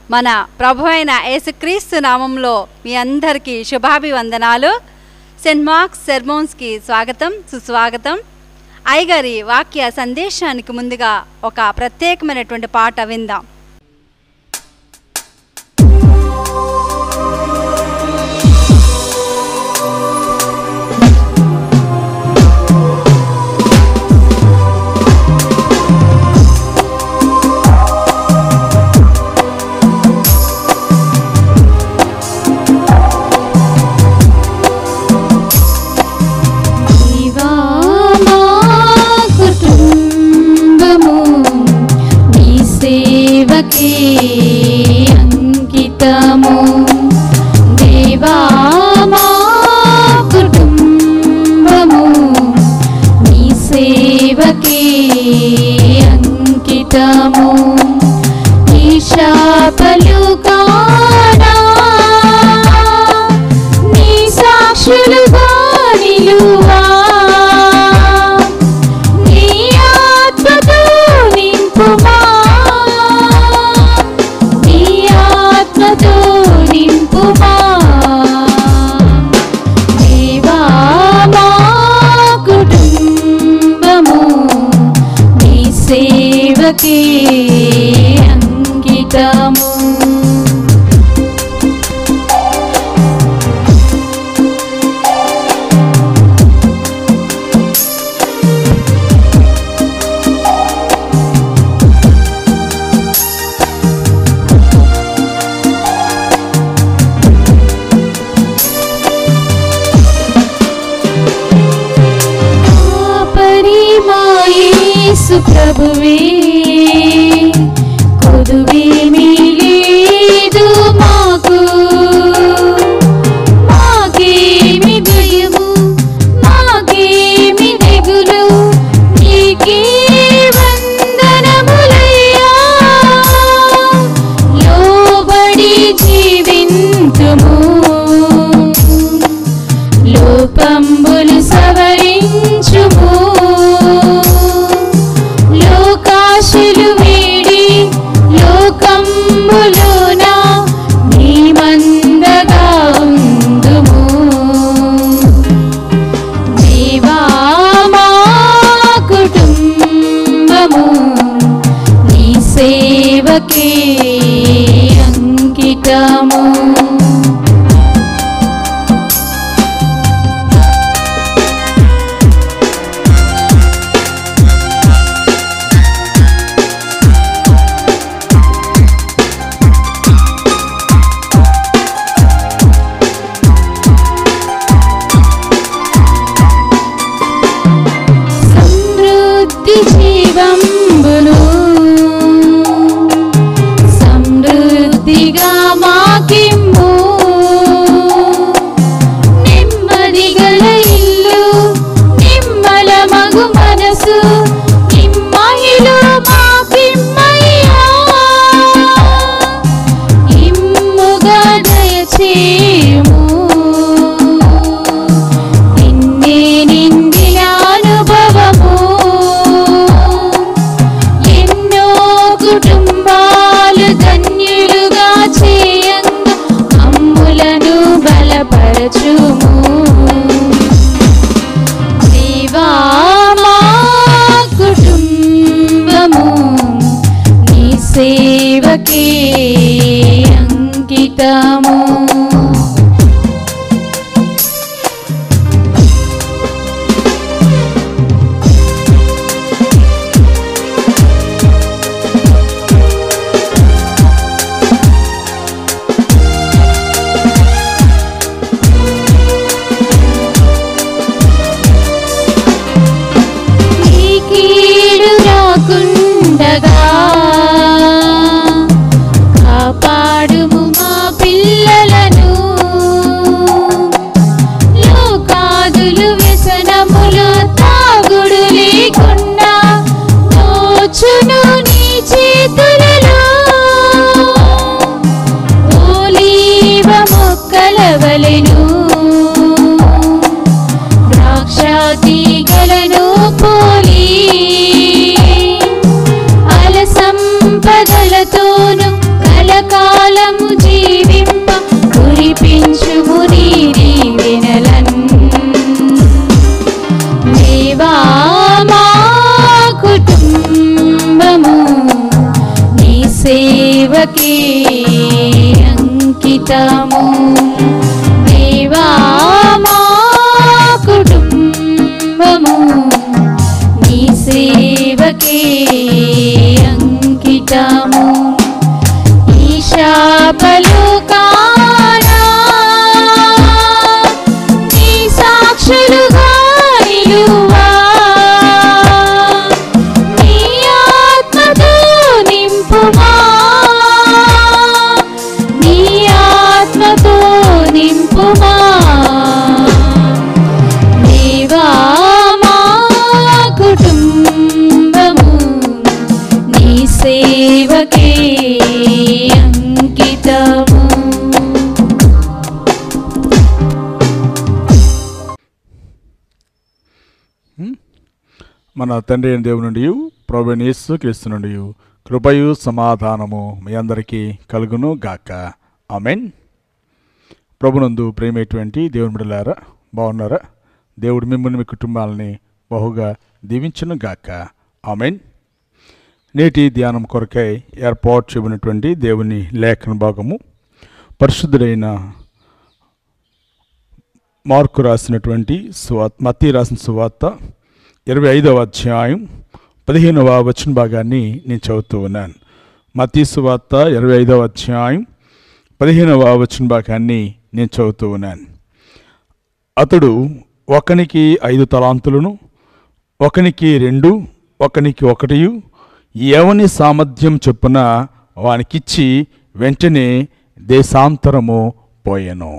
మన ప్రభు అయిన యేసుక్రీస్తు నామంలో మీ అందరికీ శుభాభివందనాలు సెంట్ మార్క్స్ సెర్మోన్స్కి స్వాగతం సుస్వాగతం అయ్యగారి వాక్య సందేశానికి ముందుగా ఒక ప్రత్యేకమైనటువంటి పాట విందాం దేవా మా కుటుంబము నీ సేవకే అంకితము దేవా మా కుటుంబము నీ సేవకే అంకితము ఈశాపలు కానా నీ సాక్షులుగా నిలువా నీ ఆత్మతో నింపుమా నీ ఆత్మతో నింపుమా దేవా మా కుటుంబము నీ సేవకే అంకితము పరిమాయేసు ప్రభువే కొదువేమీ లేదు మాకు మాకేమి భయము మాకేమి దిగులు నీకే వందనములయ్యా లోబడి జీవింతుము లోకంబులు సవరించుము లోకాశులు వీడి లోకంబులోన నీ మందగా ఉందుము దేవా మా కుటుంబము నీ సేవకే అంకితము సమృద్ధి జీవంబును సమృద్ధిగా మాకిమ్ము నెమ్మది గల ఇల్లు నిమ్మల మగు మనసు నిమ్మహిలు మాకిమ్మయ్యా ఇమ్ముగా దయచేయము నిన్నే నిందిన అనుభవము ఎన్నో కుటుంబాలు ధన్యులుగా చేయంగా అమ్ములను బలపరచుము దేవా మా కుటుంబము నీ సేవకే అంకితము ఈ కీడు రాకుండగా అంకితము దేవా మా కుటుంబము నీ సేవకే అంకితము ఈశాపలు కానా నీ సాక్షులుగా నిలువా నీ ఆత్మతో నింపుమా నీ ఆత్మతో నింపుమా దేవా మా కుటుంబము నీ సేవకే అంకితము మన తండ్రి అయిన దేవుని నుండి ప్రభుని యేసు క్రీస్తు నుండి కృపయు సమాధానము మీ అందరికీ కలుగును గాక ఆమెన్ ప్రభునందు ప్రేమేటువంటి దేవుని బిడలారా బాగున్నారా దేవుడు మిమ్మల్ని మీ కుటుంబాలని బహుగా దీవించును గాక ఆమెన్ నేటి ధ్యానం కొరకై ఏర్పాటు చేయబడినటువంటి దేవుని లేఖన భాగము పరిశుద్ధుడైన మార్కు రాసినటువంటి సువార్త మత్తి రాసిన సువార్త ఇరవై ఐదవ అధ్యాయం పదిహేనవ వచన భాగాన్ని నేను చదువుతూ ఉన్నాను మత్తీ సువార్త ఇరవై ఐదవ అధ్యాయం పదిహేనవ వచన భాగాన్ని నేను చదువుతూ ఉన్నాను అతడు ఒకనికి ఐదు తలాంతులను ఒకనికి రెండు ఒకనికి ఒకటియు ఎవని సామర్థ్యం చొప్పున వానికిచ్చి వెంటనే దేశాంతరము పోయెను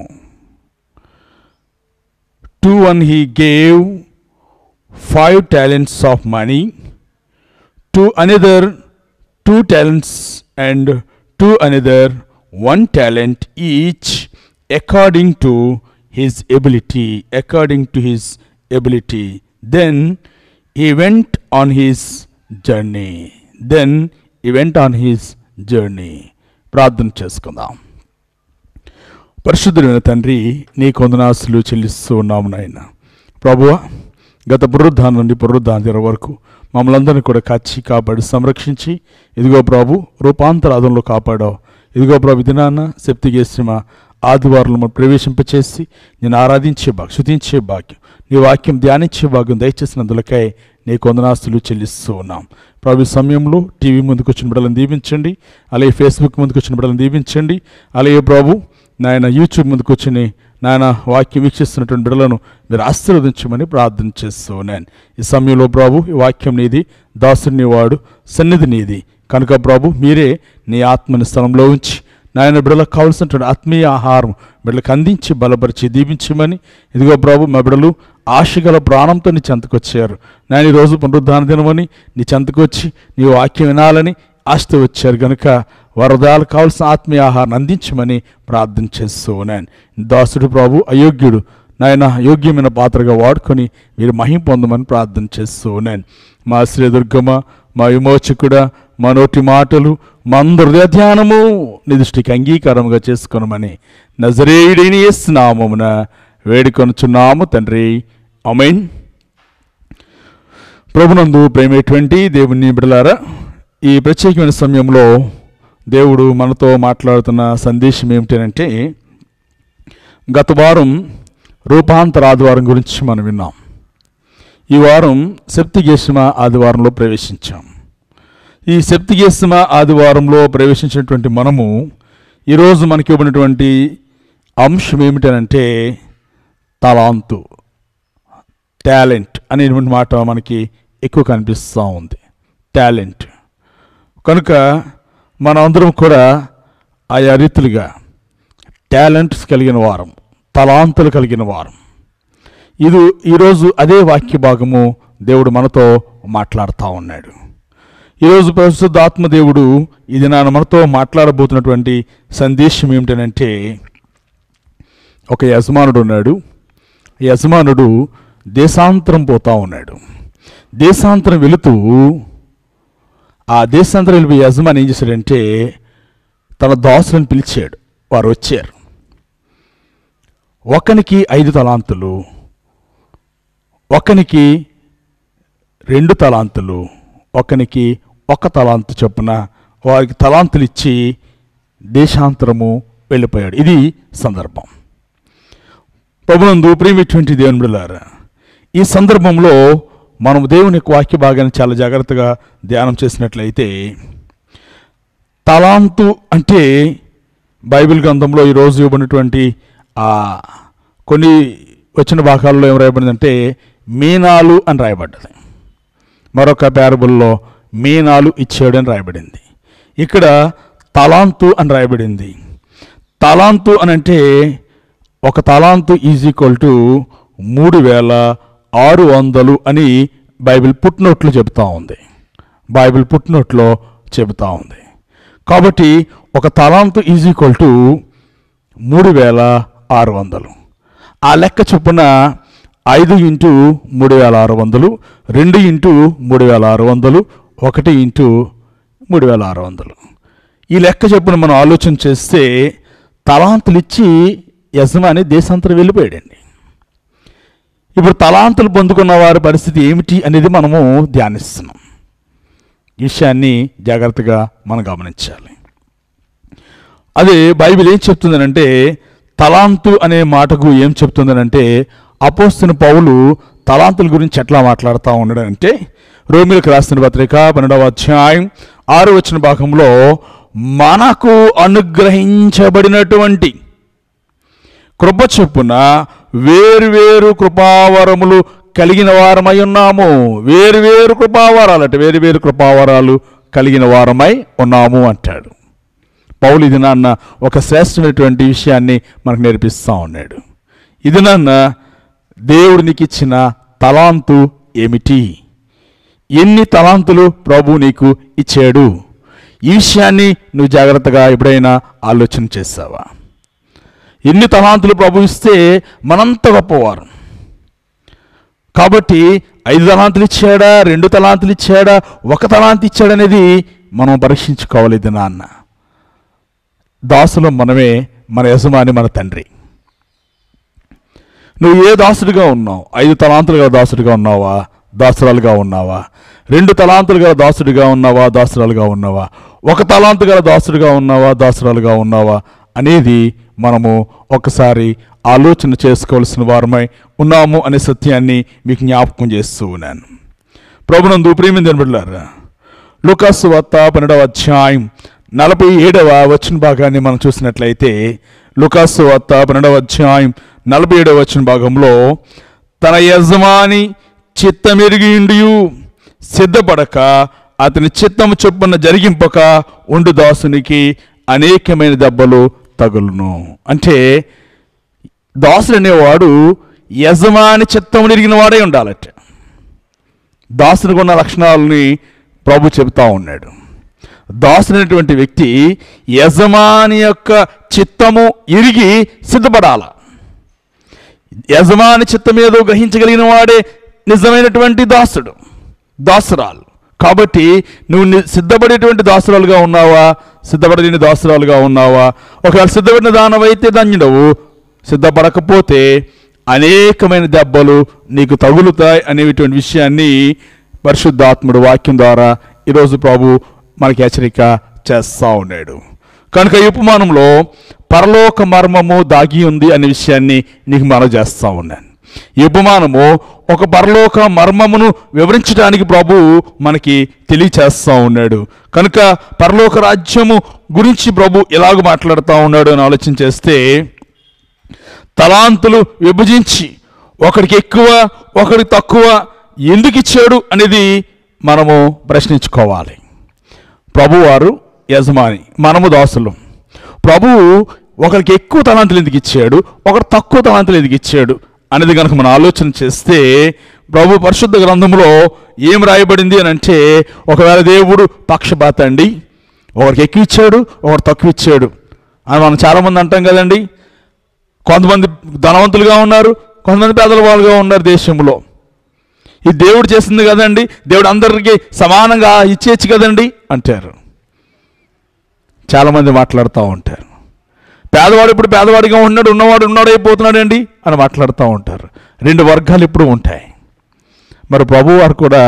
to one he gave five talents of money, to another two talents, and to another one talent each, according to his ability, according to his ability. Then he went on his journey. Then he went on his journey. ప్రార్థన చేసుకుందాం పరిశుద్ధుడైన తండ్రి నీ కొందనాసులు చెల్లిస్తూ ఉన్నాము నాయన ప్రభువా గత పునరుద్ధానం నుండి పునరుద్ధానం వరకు మమ్మల్ని అందరినీ కూడా కాచి కాపాడి సంరక్షించి ఇదిగో ప్రభు రూపాంతరాదంలో కాపాడావు ఇదిగో ప్రభు దినాన్న శక్తిగేశ్రమ ఆదివారంలో ప్రవేశింపచేసి నేను ఆరాధించే భాగ్యం శుతించే భాగ్యం నీ వాక్యం ధ్యానించే భాగ్యం దయచేసినందులకై నీ కొందనాస్తులు చెల్లిస్తూ ఉన్నాం ప్రభు ఈ సమయంలో టీవీ ముందుకు వచ్చిన బిడ్డలను దీవించండి అలాగే ఫేస్బుక్ ముందుకు వచ్చిన బిడ్డలను దీవించండి అలాగే ప్రభు నాయన యూట్యూబ్ ముందుకు వచ్చి నాయన వాక్యం వీక్షిస్తున్నటువంటి బిడ్డలను మీరు ఆశీర్వదించమని ప్రార్థన చేస్తూ ఉన్నాను ఈ సమయంలో ప్రభు ఈ వాక్యం నీది దాసుని వాడు సన్నిధి నీది కనుక ప్రభు మీరే నీ ఆత్మని స్థలంలో ఉంచి నాయన బిడ్డలకు కావలసినటువంటి ఆత్మీయ ఆహారం బిడ్డలకు అందించి బలపరిచి దీవించమని ఇదిగో ప్రభు మా బిడ్డలు ఆశగల ప్రాణంతో నీ చెంతకొచ్చారు నేను ఈరోజు పునరుద్ధాన దినమని నీ చెంతకొచ్చి నీ వాక్యం వినాలని ఆస్తి వచ్చారు కనుక వరదాలు కావాల్సిన ఆత్మీయ ఆహారం అందించమని ప్రార్థన చేస్తూ ఉన్నాను దాసుడు ప్రభు అయోగ్యుడు నాయన యోగ్యమైన పాత్రగా వాడుకొని మీరు మహిం పొందమని ప్రార్థన చేస్తూ ఉన్నాను మా శ్రీ దుర్గమ్మ మా విమోచకుడ మా నోటి మాటలు మా హృదయ ధ్యానము నీ దృష్టికి అంగీకారముగా చేసుకొనమని నజరేయుడిని నామమున వేడుకొనుచున్నాము తండ్రి అమైన్ ప్రభునందు ప్రేమేటువంటి దేవుని బిడలారా ఈ ప్రత్యేకమైన సమయంలో దేవుడు మనతో మాట్లాడుతున్న సందేశం ఏమిటంటే గత వారం రూపాంతర ఆదివారం గురించి మనం విన్నాం ఈ వారం సెప్తిగేశమ ఆదివారంలో ప్రవేశించాం ఈ సెప్తిగేశమ ఆదివారంలో ప్రవేశించినటువంటి మనము ఈరోజు మనకి ఇవ్వనటువంటి అంశం ఏమిటనంటే తలాంతు టాలెంట్ అనేటువంటి మాట మనకి ఎక్కువ కనిపిస్తూ ఉంది టాలెంట్ కనుక మనందరం కూడా ఆయా రీతులుగా టాలెంట్స్ కలిగిన వారం తలాంతులు కలిగిన వారం ఇది ఈరోజు అదే వాక్య భాగము దేవుడు మనతో మాట్లాడుతూ ఉన్నాడు ఈరోజు ప్రస్తుత ఆత్మదేవుడు ఇది నాన్న మనతో మాట్లాడబోతున్నటువంటి సందేశం ఏమిటనంటే ఒక యజమానుడు ఉన్నాడు ఈ యజమానుడు దేశాంతరం పోతా ఉన్నాడు దేశాంతరం వెళుతూ ఆ దేశాంతరం వెళ్ళిపోయి యజమాని ఏం చేశాడంటే తన దాసులను పిలిచాడు వారు వచ్చారు ఒకనికి ఐదు తలాంతులు ఒకనికి రెండు తలాంతులు ఒకనికి ఒక తలాంతు చొప్పున వారికి తలాంతులు ఇచ్చి దేశాంతరము వెళ్ళిపోయాడు ఇది సందర్భం ప్రభునందు ప్రేమిటువంటి దేవుని బిడ్డలారా ఈ సందర్భంలో మనం దేవుని యొక్క వాక్య భాగాన్ని చాలా జాగ్రత్తగా ధ్యానం చేసినట్లయితే తలాంతు అంటే బైబిల్ గ్రంథంలో ఈరోజు ఇవ్వబడినటువంటి ఆ కొన్ని వచ్చిన భాగాల్లో ఏం రాయబడిందంటే మీనాలు అని రాయబడ్డది మరొక ప్యారబుల్లో మీనాలు ఇచ్చాడు అని రాయబడింది ఇక్కడ తలాంతు అని రాయబడింది తలాంతు అని అంటే ఒక తలాంతు ఈజ్ ఈక్వల్ టు మూడు వేల ఆరు వందలు అని బైబిల్ పుట్నోట్లో చెబుతూ ఉంది బైబిల్ పుట్నోట్లో చెబుతూ ఉంది కాబట్టి ఒక తలాంతు ఈజ్ ఈక్వల్ టు మూడు వేల ఆరు వందలు ఆ లెక్క చొప్పున ఐదు ఇంటూ మూడు వేల ఆరు వందలు రెండు ఇంటూ మూడు వేల ఆరు వందలు ఒకటి ఇంటూ మూడు వేల ఆరు వందలు ఈ లెక్క చొప్పున మనం ఆలోచన చేస్తే తలాంతులు ఇచ్చి యజమాని దేశాంతరం వెళ్ళిపోయాడండి ఇప్పుడు తలాంతులు పొందుకున్న వారి పరిస్థితి ఏమిటి అనేది మనము ధ్యానిస్తున్నాం ఈ విషయాన్ని జాగ్రత్తగా మనం గమనించాలి అదే బైబిల్ ఏం చెప్తుందనంటే తలాంతు అనే మాటకు ఏం చెప్తుందనంటే అపోస్తున్న పౌలు తలాంతుల గురించి ఎట్లా మాట్లాడుతూ ఉన్నాడంటే రోమిలకు రాసిన పత్రిక పన్నెండవ అధ్యాయం ఆరు వచ్చిన భాగంలో మనకు అనుగ్రహించబడినటువంటి కృప చొప్పున వేరువేరు కృపావరములు కలిగిన వారమై ఉన్నాము వేరువేరు కృపావరాలు అంటే వేరువేరు కృపావరాలు కలిగిన వారమై ఉన్నాము అంటాడు పౌలు ఇది నాన్న ఒక శ్రేష్టమైనటువంటి విషయాన్ని మనకు నేర్పిస్తూ ఉన్నాడు ఇది నాన్న దేవుడు నీకు ఇచ్చిన తలాంతు ఏమిటి ఎన్ని తలాంతులు ప్రభు నీకు ఇచ్చాడు ఈ విషయాన్ని నువ్వు జాగ్రత్తగా ఎప్పుడైనా ఆలోచన చేస్తావా ఎన్ని తలాంతులు ప్రభు ఇస్తే మనంత గొప్పవారు కాబట్టి ఐదు తలాంతులు ఇచ్చాడా రెండు తలాంతులు ఇచ్చాడా ఒక తలాంతి ఇచ్చాడనేది మనం పరీక్షించుకోవాలి ఇది నాన్న దాసులు మనమే మన యజమాని మన తండ్రి నువ్వు ఏ దాసుడిగా ఉన్నావు ఐదు తలాంతులుగా దాసుడిగా ఉన్నావా దాసురాలుగా ఉన్నావా రెండు తలాంతులుగా దాసుడిగా ఉన్నావా దాసురాలుగా ఉన్నావా ఒక తలాంతు గల దాసుడిగా ఉన్నావా దాసురాలుగా ఉన్నావా అనేది మనము ఒకసారి ఆలోచన చేసుకోవాల్సిన వారమై ఉన్నాము అనే సత్యాన్ని మీకు జ్ఞాపకం చేస్తూ ఉన్నాను ప్రభునందు ప్రేమిందని బిడ్డలారా లుకాసు వత్త పన్నెండవ అధ్యాయం నలభై ఏడవ వచ్చిన భాగాన్ని మనం చూసినట్లయితే లుకాసు వత్త పన్నెండవ అధ్యాయం నలభై ఏడవ వచ్చిన భాగంలో తన యజమాని చిత్తమెరిగిండియు సిద్ధపడక అతని చిత్తము చొప్పున జరిగింపక ఉండు దాసునికి అనేకమైన దెబ్బలు తగులును అంటే దాసుడు అనేవాడు యజమాని చిత్తము ఎరిగిన వాడే ఉండాలట దాసునికి ఉన్న లక్షణాలని ప్రభు చెబుతా ఉన్నాడు దాసునైనటువంటి వ్యక్తి యజమాని యొక్క చిత్తము ఇరిగి సిద్ధపడాల యజమాని చిత్తం ఏదో గ్రహించగలిగిన వాడే నిజమైనటువంటి దాసుడు దాసురాలు కాబట్టి నువ్వు ని- సిద్ధపడేటువంటి దాసురాలుగా ఉన్నావా సిద్ధపడలేని దాసురాలుగా ఉన్నావా ఒకవేళ సిద్ధపడిన దానవైతే ధన్యుడవు సిద్ధపడకపోతే అనేకమైన దెబ్బలు నీకు తగులుతాయి అనేటువంటి విషయాన్ని పరిశుద్ధాత్ముడు వాక్యం ద్వారా ఈరోజు ప్రభు మనకి హెచ్చరిక చేస్తూ ఉన్నాడు కనుక ఈ ఉపమానంలో పరలోక మర్మము దాగి ఉంది అనే విషయాన్ని నీకు మనం చేస్తూ ఉన్నాను ఈ ఉపమానము ఒక పరలోక మర్మమును వివరించడానికి ప్రభు మనకి తెలియచేస్తూ ఉన్నాడు కనుక పరలోక రాజ్యము గురించి ప్రభు ఎలాగ మాట్లాడుతూ ఉన్నాడు అని ఆలోచన చేస్తే తలాంతులు విభజించి ఒకడికి ఎక్కువ ఒకడికి తక్కువ ఎందుకు ఇచ్చాడు అనేది మనము ప్రశ్నించుకోవాలి ప్రభువారు యజమాని మనము దాసులు ప్రభువు ఒకరికి ఎక్కువ తలాంతులు ఎందుకు ఇచ్చాడు ఒకరు తక్కువ తలాంతులు ఎందుకు ఇచ్చాడు అనేది కనుక మనం ఆలోచన చేస్తే ప్రభు పరిశుద్ధ గ్రంథంలో ఏం రాయబడింది అని అంటే ఒకవేళ దేవుడు పక్షపాత అండి ఒకరికి ఎక్కువ ఇచ్చాడు ఒకరు తక్కువ ఇచ్చాడు అని మనం చాలామంది అంటాం కదండి కొంతమంది ధనవంతులుగా ఉన్నారు కొంతమంది పేదల వాళ్ళుగా ఉన్నారు దేశంలో ఈ దేవుడు చేసింది కదండి దేవుడు అందరికీ సమానంగా ఇచ్చేయచ్చు కదండి అంటారు చాలామంది మాట్లాడుతూ ఉంటారు పేదవాడు ఇప్పుడు పేదవాడిగా ఉన్నాడు ఉన్నవాడు ఉన్నాడు అయిపోతున్నాడండి అని మాట్లాడుతూ ఉంటారు రెండు వర్గాలు ఇప్పుడు ఉంటాయి మరి ప్రభు వారు కూడా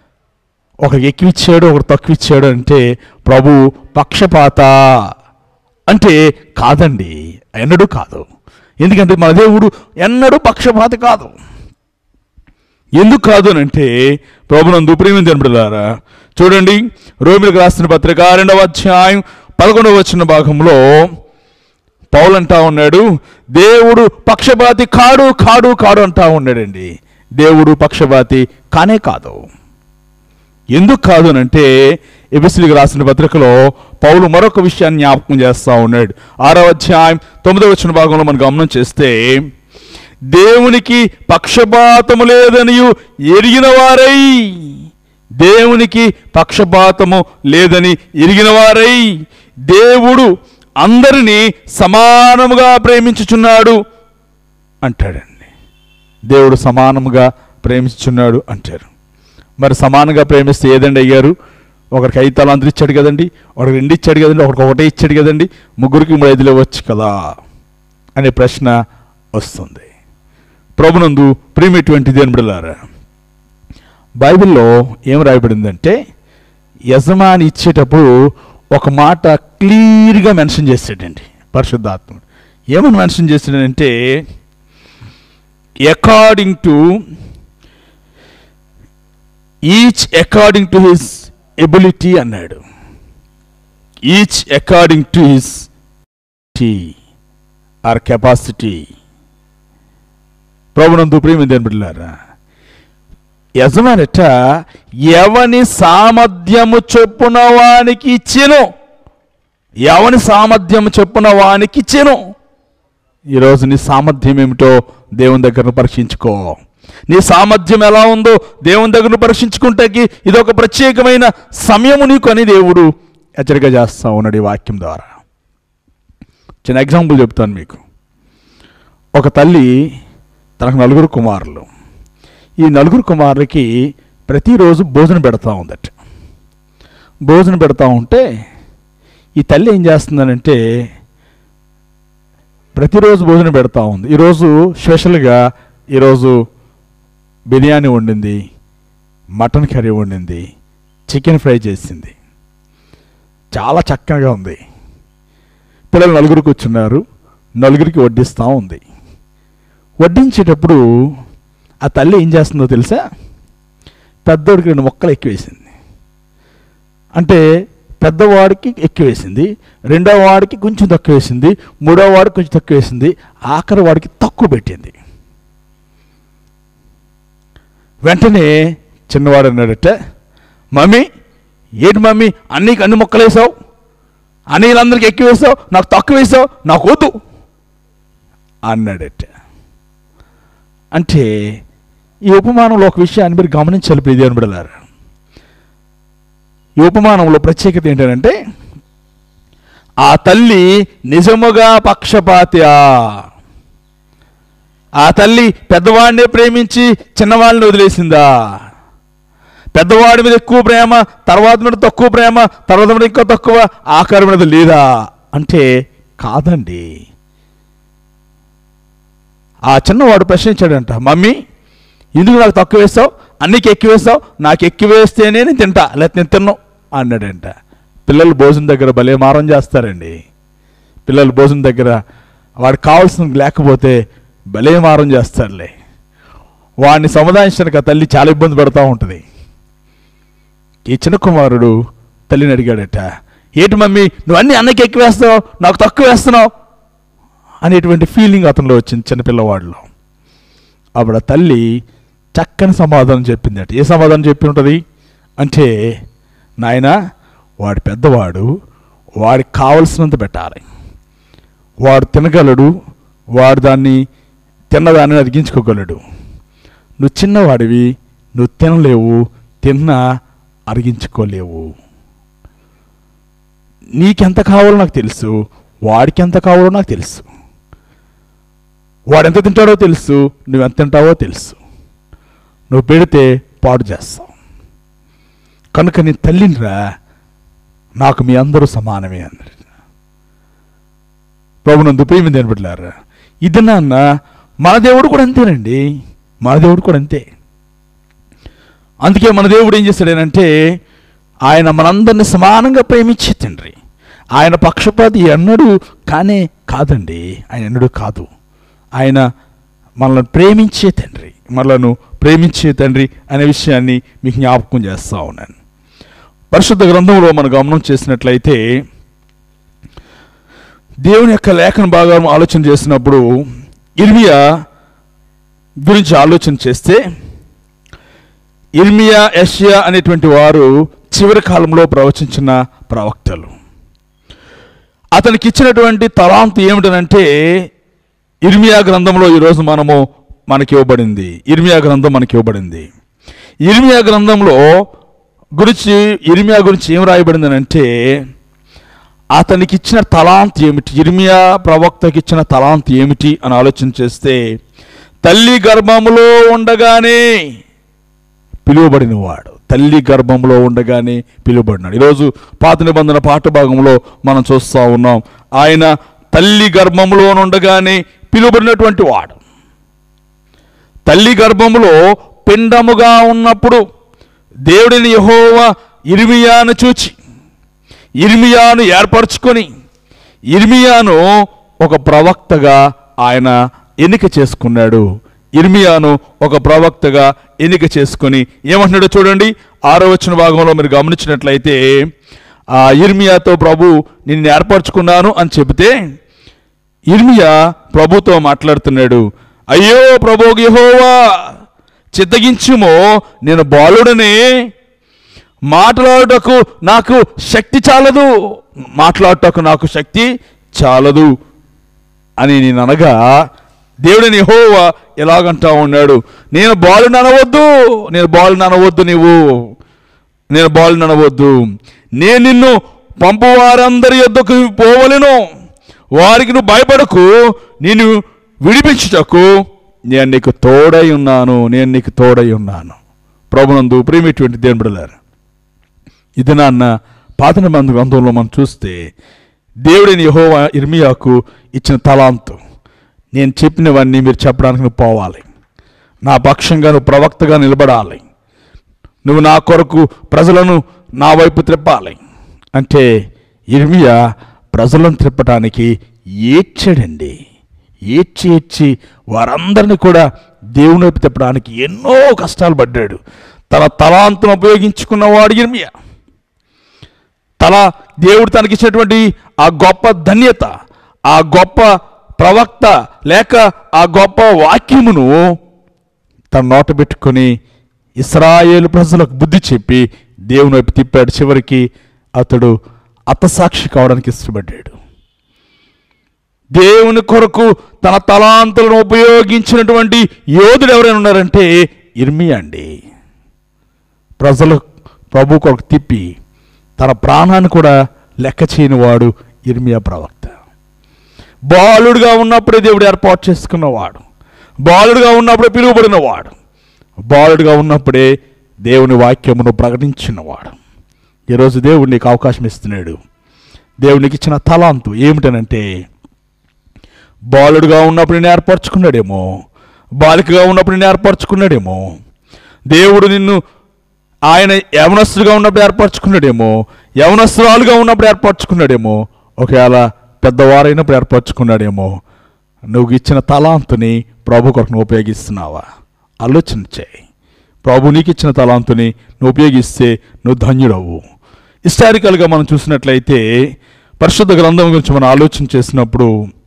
ఒకరికి ఎక్కువ ఇచ్చాడు ఒకరు తక్కువ ఇచ్చాడు అంటే ప్రభు పక్షపాత అంటే కాదండి ఎన్నడూ కాదు ఎందుకంటే మన దేవుడు ఎన్నడూ పక్షపాతి కాదు ఎందుకు కాదు అని అంటే ప్రభునందు ప్రేమ జనపడారా చూడండి రోమిలకు రాసిన పత్రిక రెండవ అధ్యాయం పదకొండవ వచ్చిన భాగంలో పౌలు అంటా ఉన్నాడు దేవుడు పక్షపాతి కాడు కాడు కాడు అంటా ఉన్నాడండి దేవుడు పక్షపాతి కానే కాదు ఎందుకు కాదు అని అంటే ఎబిసిలికి రాసిన పత్రికలో పౌలు మరొక విషయాన్ని జ్ఞాపకం చేస్తా ఉన్నాడు ఆరవ అధ్యాయం తొమ్మిదవ వచ్చిన భాగంలో మనం గమనం చేస్తే దేవునికి పక్షపాతము లేదనియు ఎరిగిన వారై దేవునికి పక్షపాతము లేదని ఎరిగిన వారై దేవుడు అందరినీ సమానముగా ప్రేమించుచున్నాడు అంటాడండి దేవుడు సమానముగా ప్రేమించుచున్నాడు అంటారు మరి సమానంగా ప్రేమిస్తే ఏదండి అయ్యారు ఒకరికి ఐదు తలాంతులు ఇచ్చాడు కదండి ఒకరికి రెండు ఇచ్చాడు కదండి ఒకరికి ఒకటే ఇచ్చాడు కదండి ముగ్గురికి మూడు ఐదులు ఇవ్వచ్చు కదా అనే ప్రశ్న వస్తుంది ప్రభునందు ప్రేమటువంటి దేని బిడలారా బైబిల్లో ఏం రాయబడిందంటే యజమాని ఇచ్చేటప్పుడు ఒక మాట క్లియర్గా మెన్షన్ చేశాడండి పరిశుద్ధాత్ముడు ఏమని మెన్షన్ చేశాడంటే according to each according to his ability అన్నాడు each according to his or capacity ప్రభునందు ప్రేమ దేని బిడ్డలారా యజమానిట ఎవని సామర్థ్యము చొప్పున వానికి ఇచ్చెను ఎవని సామర్థ్యము చొప్పున వానికి ఇచ్చెను ఈరోజు నీ సామర్థ్యం ఏమిటో దేవుని దగ్గర పరీక్షించుకో నీ సామర్థ్యం ఎలా ఉందో దేవుని దగ్గర పరీక్షించుకుంటాకి ఇది ఒక ప్రత్యేకమైన సమయము నీకు అని దేవుడు హెచ్చరిక చేస్తా ఉన్నాడు ఈ వాక్యం ద్వారా చిన్న ఎగ్జాంపుల్ చెప్తాను మీకు ఒక తల్లి తనకు నలుగురు కుమారులు ఈ నలుగురు కుమారులకి ప్రతిరోజు భోజనం పెడతా ఉందట భోజనం పెడతా ఉంటే ఈ తల్లి ఏం చేస్తుందనంటే ప్రతిరోజు భోజనం పెడతా ఉంది ఈరోజు స్పెషల్గా ఈరోజు బిర్యానీ వండింది మటన్ కర్రీ వండింది చికెన్ ఫ్రై చేసింది చాలా చక్కగా ఉంది పిల్లలు నలుగురు కూర్చున్నారు నలుగురికి వడ్డిస్తూ ఉంది వడ్డించేటప్పుడు ఆ తల్లి ఏం చేస్తుందో తెలుసా పెద్దోడికి రెండు మొక్కలు ఎక్కువేసింది అంటే పెద్దవాడికి ఎక్కువేసింది రెండో వాడికి కొంచెం తక్కువ వేసింది మూడో వాడికి కొంచెం తక్కువ వేసింది ఆఖరి వాడికి తక్కువ పెట్టింది వెంటనే చిన్నవాడు అన్నాడట మమ్మీ ఏంటి మమ్మీ అన్నీకి అన్ని మొక్కలు వేసావు అన్నీలందరికీ ఎక్కువ వేసావు నాకు తక్కువ వేసావు నాకు వద్దు అన్నాడట అంటే ఈ ఉపమానంలో ఒక విషయాన్ని మీరు గమనించాలి ప్రియ బిడలారు ఈ ఉపమానంలో ప్రత్యేకత ఏంటంటే ఆ తల్లి నిజముగా పక్షపాత్యా ఆ తల్లి పెద్దవాడినే ప్రేమించి చిన్నవాడిని వదిలేసిందా పెద్దవాడి మీద ఎక్కువ ప్రేమ తర్వాత మీద తక్కువ ప్రేమ తర్వాత మీద ఇంకా తక్కువ ఆఖరి మీద లేదా అంటే కాదండి ఆ చిన్నవాడు ప్రశ్నించాడంట మమ్మీ ఎందుకు నాకు తక్కువ వేస్తావు అన్నికి ఎక్కువ వేస్తావు నాకు ఎక్కువ వేస్తేనే నేను తింటా లేకపోతే నేను తిన్నాను అన్నాడంట పిల్లలు భోజనం దగ్గర భలే మారం చేస్తారండి పిల్లలు భోజనం దగ్గర వాడికి కావాల్సింది లేకపోతే భలే మారం చేస్తారులే వాడిని సముదాయించడానికి ఆ తల్లి చాలా ఇబ్బంది పెడతా ఉంటుంది ఈ చిన్న కుమారుడు తల్లిని అడిగాడట ఏంటి మమ్మీ నువ్వు అన్ని అన్నకి ఎక్కువ వేస్తావు నాకు తక్కువ వేస్తున్నావు అనేటువంటి ఫీలింగ్ అతనిలో వచ్చింది చిన్నపిల్లవాడిలో అప్పుడు ఆ తల్లి చక్కని సమాధానం చెప్పిందట ఏ సమాధానం చెప్పి ఉంటుంది అంటే నాయన వాడు పెద్దవాడు వాడికి కావలసినంత పెట్టాలి వాడు తినగలడు వాడు దాన్ని తిన్నదాన్ని అరిగించుకోగలడు నువ్వు చిన్నవాడివి నువ్వు తినలేవు తిన్నా అరిగించుకోలేవు నీకెంత కావాలో నాకు తెలుసు వాడికి ఎంత కావాలో నాకు తెలుసు వాడు ఎంత తింటాడో తెలుసు నువ్వు ఎంత తింటావో తెలుసు నువ్వు పెడితే పాడు చేస్తావు కనుక నీ తల్లినిరా నాకు మీ అందరూ సమానమే అన్నాడు ప్రభునందు ప్రేమ దేనిపట్లారా ఇది నాన్న మన దేవుడు కూడా అంతేనండి మన దేవుడు కూడా అంతే అందుకే మన దేవుడు ఏం చేశాడనంటే ఆయన మనందరిని సమానంగా ప్రేమించే తండ్రి ఆయన పక్షపాతి ఎన్నడూ కానే కాదండి ఆయన ఎన్నడూ కాదు ఆయన మనల్ని ప్రేమించే తండ్రి మనలను ప్రేమించే తండ్రి అనే విషయాన్ని మీకు జ్ఞాపకం చేస్తూ ఉన్నాను పరిశుద్ధ గ్రంథంలో మనం గమనం చేసినట్లయితే దేవుని యొక్క లేఖన భాగం ఆలోచన చేసినప్పుడు ఇర్మియా గురించి ఆలోచన చేస్తే ఇర్మియా యష్యా అనేటువంటి వారు చివరి కాలంలో ప్రవచించిన ప్రవక్తలు అతనికి ఇచ్చినటువంటి తలాంతు ఏమిటనంటే ఇర్మియా గ్రంథంలో ఈరోజు మనము మనకి ఇవ్వబడింది ఇర్మియా గ్రంథం మనకి ఇవ్వబడింది ఇర్మియా గ్రంథంలో గురించి ఇర్మియా గురించి ఏం రాయబడింది అంటే అతనికి ఇచ్చిన తలాంత్ ఏమిటి ఇర్మియా ప్రవక్తకి ఇచ్చిన తలాంత్ ఏమిటి అని ఆలోచన చేస్తే తల్లి గర్భములో ఉండగానే పిలువబడినవాడు తల్లి గర్భంలో ఉండగానే పిలువబడినాడు ఈరోజు పాత నిబంధన పాఠ భాగంలో మనం చూస్తూ ఉన్నాం ఆయన తల్లి గర్భంలో ఉండగానే పిలువబడినటువంటి వాడు తల్లి గర్భములో పిండముగా ఉన్నప్పుడు దేవుడిని యెహోవా ఇర్మియాను చూచి ఇర్మియాను ఏర్పరచుకొని ఇర్మియాను ఒక ప్రవక్తగా ఆయన ఎన్నిక చేసుకున్నాడు ఇర్మియాను ఒక ప్రవక్తగా ఎన్నిక చేసుకొని ఏమంటున్నాడో చూడండి ఆరో వచ్చిన భాగంలో మీరు గమనించినట్లయితే ఆ ఇర్మియాతో ప్రభు నిన్ను ఏర్పరచుకున్నాను అని చెబితే ఇర్మియా ప్రభుతో మాట్లాడుతున్నాడు అయ్యో ప్రభు యెహోవా చిత్తగించుమో నేను బాలుడనే మాట్లాడుటకు నాకు శక్తి చాలదు మాట్లాడుటకు నాకు శక్తి చాలదు అని నేను అనగా దేవుడిని యెహోవా ఎలాగంటా ఉన్నాడు నేను బాలుని అనవద్దు నేను బాలుని అనవద్దు నీవు నేను బాలుని అనవద్దు నేను నిన్ను పంపు వారందరి యొద్దకు పోవలను వారికి నువ్వు భయపడకు నేను విడిపించుటకు నేను నీకు తోడై ఉన్నాను నేను నీకు తోడై ఉన్నాను ప్రభునందు ప్రేమిటువంటి దేవుని బిడ్డలారా ఇది నాన్న పాత నిబంధన గ్రంథంలో మనం చూస్తే దేవుడిని యెహోవా ఇర్మియాకు ఇచ్చిన తలాంతు నేను చెప్పినవన్నీ మీరు చెప్పడానికి నువ్వు పోవాలి నా పక్షంగా నువ్వు ప్రవక్తగా నిలబడాలి నువ్వు నా కొరకు ప్రజలను నా వైపు త్రిప్పాలి అంటే ఇర్మియా ప్రజలను త్రిప్పటానికి ఏడ్చాడండి ఏడ్చి ఏడ్చి వారందరిని కూడా దేవుని వైపు తిప్పడానికి ఎన్నో కష్టాలు పడ్డాడు తన తలాంతును ఉపయోగించుకున్నవాడు ఇర్మియా తల దేవుడు తనకిచ్చినటువంటి ఆ గొప్ప ధన్యత ఆ గొప్ప ప్రవక్త లేక ఆ గొప్ప వాక్యమును తన నోట పెట్టుకొని ఇస్రాయేలు ప్రజలకు బుద్ధి చెప్పి దేవుని వైపు తిప్పాడు చివరికి అతడు అతసాక్షి కావడానికి ఇష్టపడ్డాడు దేవుని కొరకు తన తలాంతులను ఉపయోగించినటువంటి యోధుడు ఎవరైనా ఉన్నారంటే ఇర్మియా అండి ప్రజలు ప్రభు కొరకు తిప్పి తన ప్రాణాన్ని కూడా లెక్క చేయని వాడు ఇర్మియా ప్రవక్త బాలుడుగా ఉన్నప్పుడే దేవుడు ఏర్పాటు చేసుకున్నవాడు బాలుడుగా ఉన్నప్పుడే పిలువబడినవాడు బాలుడుగా ఉన్నప్పుడే దేవుని వాక్యమును ప్రకటించినవాడు ఈరోజు దేవుడు నీకు అవకాశం ఇస్తున్నాడు దేవునికి ఇచ్చిన తలాంతు ఏమిటనంటే బాలుడుగా ఉన్నప్పుడు నేను ఏర్పరచుకున్నాడేమో బాలికగా ఉన్నప్పుడు నేను ఏర్పరచుకున్నాడేమో దేవుడు నిన్ను ఆయన యవనస్తుడిగా ఉన్నప్పుడు ఏర్పరచుకున్నాడేమో యవనస్తురాలుగా ఉన్నప్పుడు ఏర్పరచుకున్నాడేమో ఒకవేళ పెద్దవారైనప్పుడు ఏర్పరచుకున్నాడేమో నువ్వు ఇచ్చిన తలాంతుని ప్రభు కొరకు నువ్వు ఉపయోగిస్తున్నావా ఆలోచన చేయి ప్రభు నీకు ఇచ్చిన తలాంతుని నువ్వు ఉపయోగిస్తే నువ్వు ధన్యుడవు హిస్టారికల్గా మనం చూసినట్లయితే పరిశుద్ధ గ్రంథం గురించి మనం ఆలోచన చేసినప్పుడు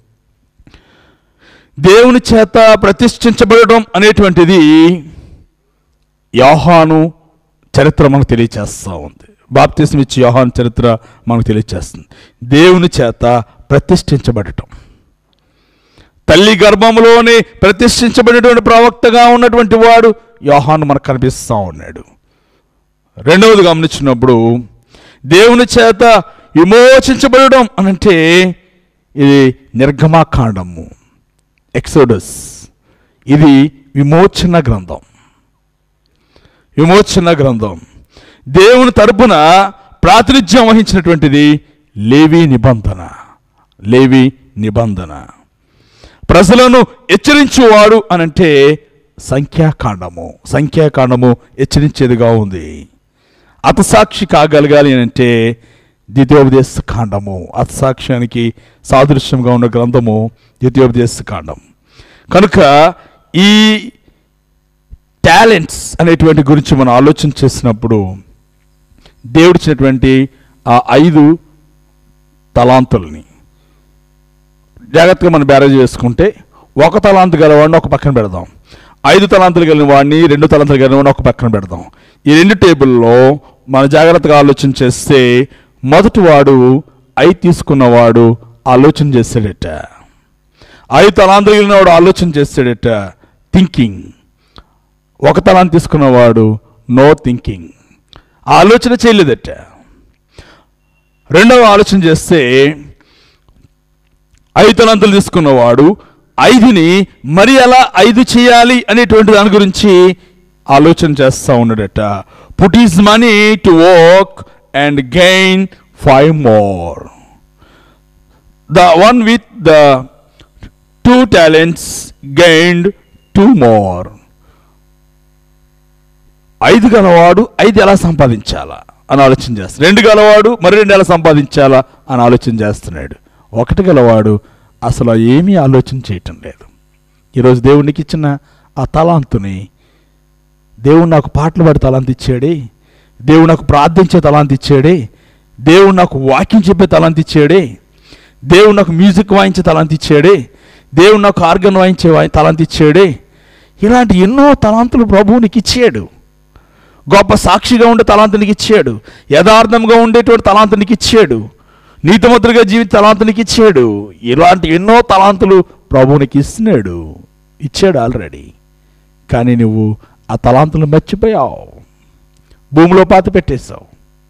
దేవుని చేత ప్రతిష్ఠించబడడం అనేటువంటిది యోహాను చరిత్ర మనకు తెలియచేస్తూ ఉంది బాప్తిసం ఇచ్చి యోహాను చరిత్ర మనకు తెలియచేస్తుంది దేవుని చేత ప్రతిష్ఠించబడటం తల్లి గర్భంలోనే ప్రతిష్ఠించబడినటువంటి ప్రవక్తగా ఉన్నటువంటి వాడు యోహాను మనకు కనిపిస్తూ ఉన్నాడు రెండవది గమనించినప్పుడు దేవుని చేత విమోచించబడడం అనంటే ఇది నిర్గమాకాండము ఎక్సోడస్ ఇది విమోచన గ్రంథం విమోచన గ్రంథం దేవుని తరపున ప్రాతినిధ్యం వహించినటువంటిది లేవి నిబంధన లేవి నిబంధన ప్రజలను హెచ్చరించువాడు అనంటే సంఖ్యాకాండము సంఖ్యాకాండము హెచ్చరించేదిగా ఉంది అతసాక్షి కాగలగాలి అని అంటే ద్వితీయోపదేశ కాండము అత్సాక్ష్యానికి సాదృశ్యంగా ఉన్న గ్రంథము ద్వితీయోపదేశ కాండం కనుక ఈ టాలెంట్స్ అనేటువంటి గురించి మనం ఆలోచన చేసినప్పుడు దేవుడిచ్చినటువంటి ఆ ఐదు తలాంతుల్ని జాగ్రత్తగా మనం బ్యారేజ్ చేసుకుంటే ఒక తలాంతు గలవాడిని ఒక పక్కన పెడదాం ఐదు తలాంతులు కలిగిన వాడిని రెండు తలాంతులు కలిగిన వాడిని ఒక పక్కన పెడదాం ఈ రెండు టేబుల్లో మనం జాగ్రత్తగా ఆలోచన చేస్తే మొదటి వాడు ఐదు తీసుకున్నవాడు ఆలోచన చేశాడట ఐదు తలాంతులు కలిగిన వాడు ఆలోచన చేస్తాడట థింకింగ్ ఒక తలాంతు తీసుకున్నవాడు నో థింకింగ్ ఆలోచన చేయలేదట రెండవ ఆలోచన చేస్తే ఐదు తలంతులు తీసుకున్నవాడు ఐదుని మరి ఎలా ఐదు చేయాలి అనేటువంటి దాని గురించి ఆలోచన చేస్తూ ఉన్నాడట put his money to work and gain five more the one with the two talents gained two more ఐదు గలవాడు ఐదు ఎలా సంపాదించాలా అని ఆలోచన చేస్తాడు రెండు గలవాడు మరి రెండు ఎలా సంపాదించాలా అని ఆలోచన చేస్తున్నాడు ఒకటి గలవాడు అసలు ఏమీ ఆలోచన చేయటం లేదు ఈరోజు దేవునికి ఇచ్చిన ఆ తలాంతుని దేవుడు నాకు పాటలు పాడే తలాంతి ఇచ్చాడే దేవుడు నాకు ప్రార్థించే తలాంతి ఇచ్చాడే దేవుడు నాకు వాకింగ్ చెప్పే తలాంతి ఇచ్చాడే దేవుడు నాకు మ్యూజిక్ వాయించే తలాంతి ఇచ్చాడే దేవుడు నాకు ఆర్గన్ వాయించే వాయి తలాంతి ఇచ్చాడే ఇలాంటి ఎన్నో తలాంతులు ప్రభువు నీకు ఇచ్చాడు గొప్ప సాక్షిగా ఉండే తలాంతునికి ఇచ్చాడు యథార్థంగా ఉండేటువంటి తలాంతునికి ఇచ్చాడు నీతిమంతుడిగా జీవిత తలాంతునికి ఇచ్చాడు ఇలాంటి ఎన్నో తలాంతులు ప్రభువునికి ఇస్తున్నాడు ఇచ్చాడు ఆల్రెడీ కానీ నువ్వు ఆ తలాంతులు మర్చిపోయావు భూమిలో పాతి పెట్టేశావు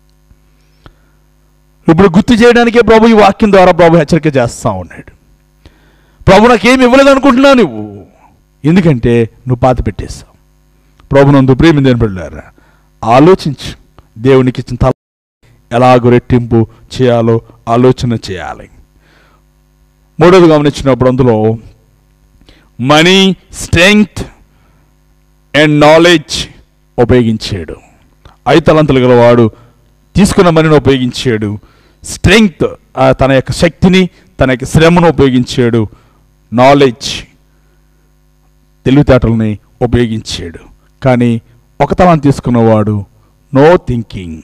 ఇప్పుడు గుర్తు చేయడానికే ప్రభు ఈ వాక్యం ద్వారా ప్రభు హెచ్చరిక చేస్తా ఉన్నాడు ప్రభు నాకేమి ఇవ్వలేదు అనుకుంటున్నావు నువ్వు ఎందుకంటే నువ్వు పాతి పెట్టేశావు ప్రభునందు ప్రేమ దేని పెళ్ళారా ఆలోచించు దేవునికి ఇచ్చిన తల ఎలాగో రెట్టింపు చేయాలో ఆలోచన చేయాలి మూడోది గమనించినప్పుడు అందులో మనీ స్ట్రెంగ్త్ అండ్ నాలెడ్జ్ ఉపయోగించాడు ఐదు తలంతులు గలవాడు తీసుకున్న మనీని ఉపయోగించాడు స్ట్రెంగ్త్ తన యొక్క శక్తిని తన యొక్క శ్రమను ఉపయోగించాడు నాలెడ్జ్ తెలివితేటల్ని ఉపయోగించాడు కానీ ఒక తలం తీసుకున్నవాడు no thinking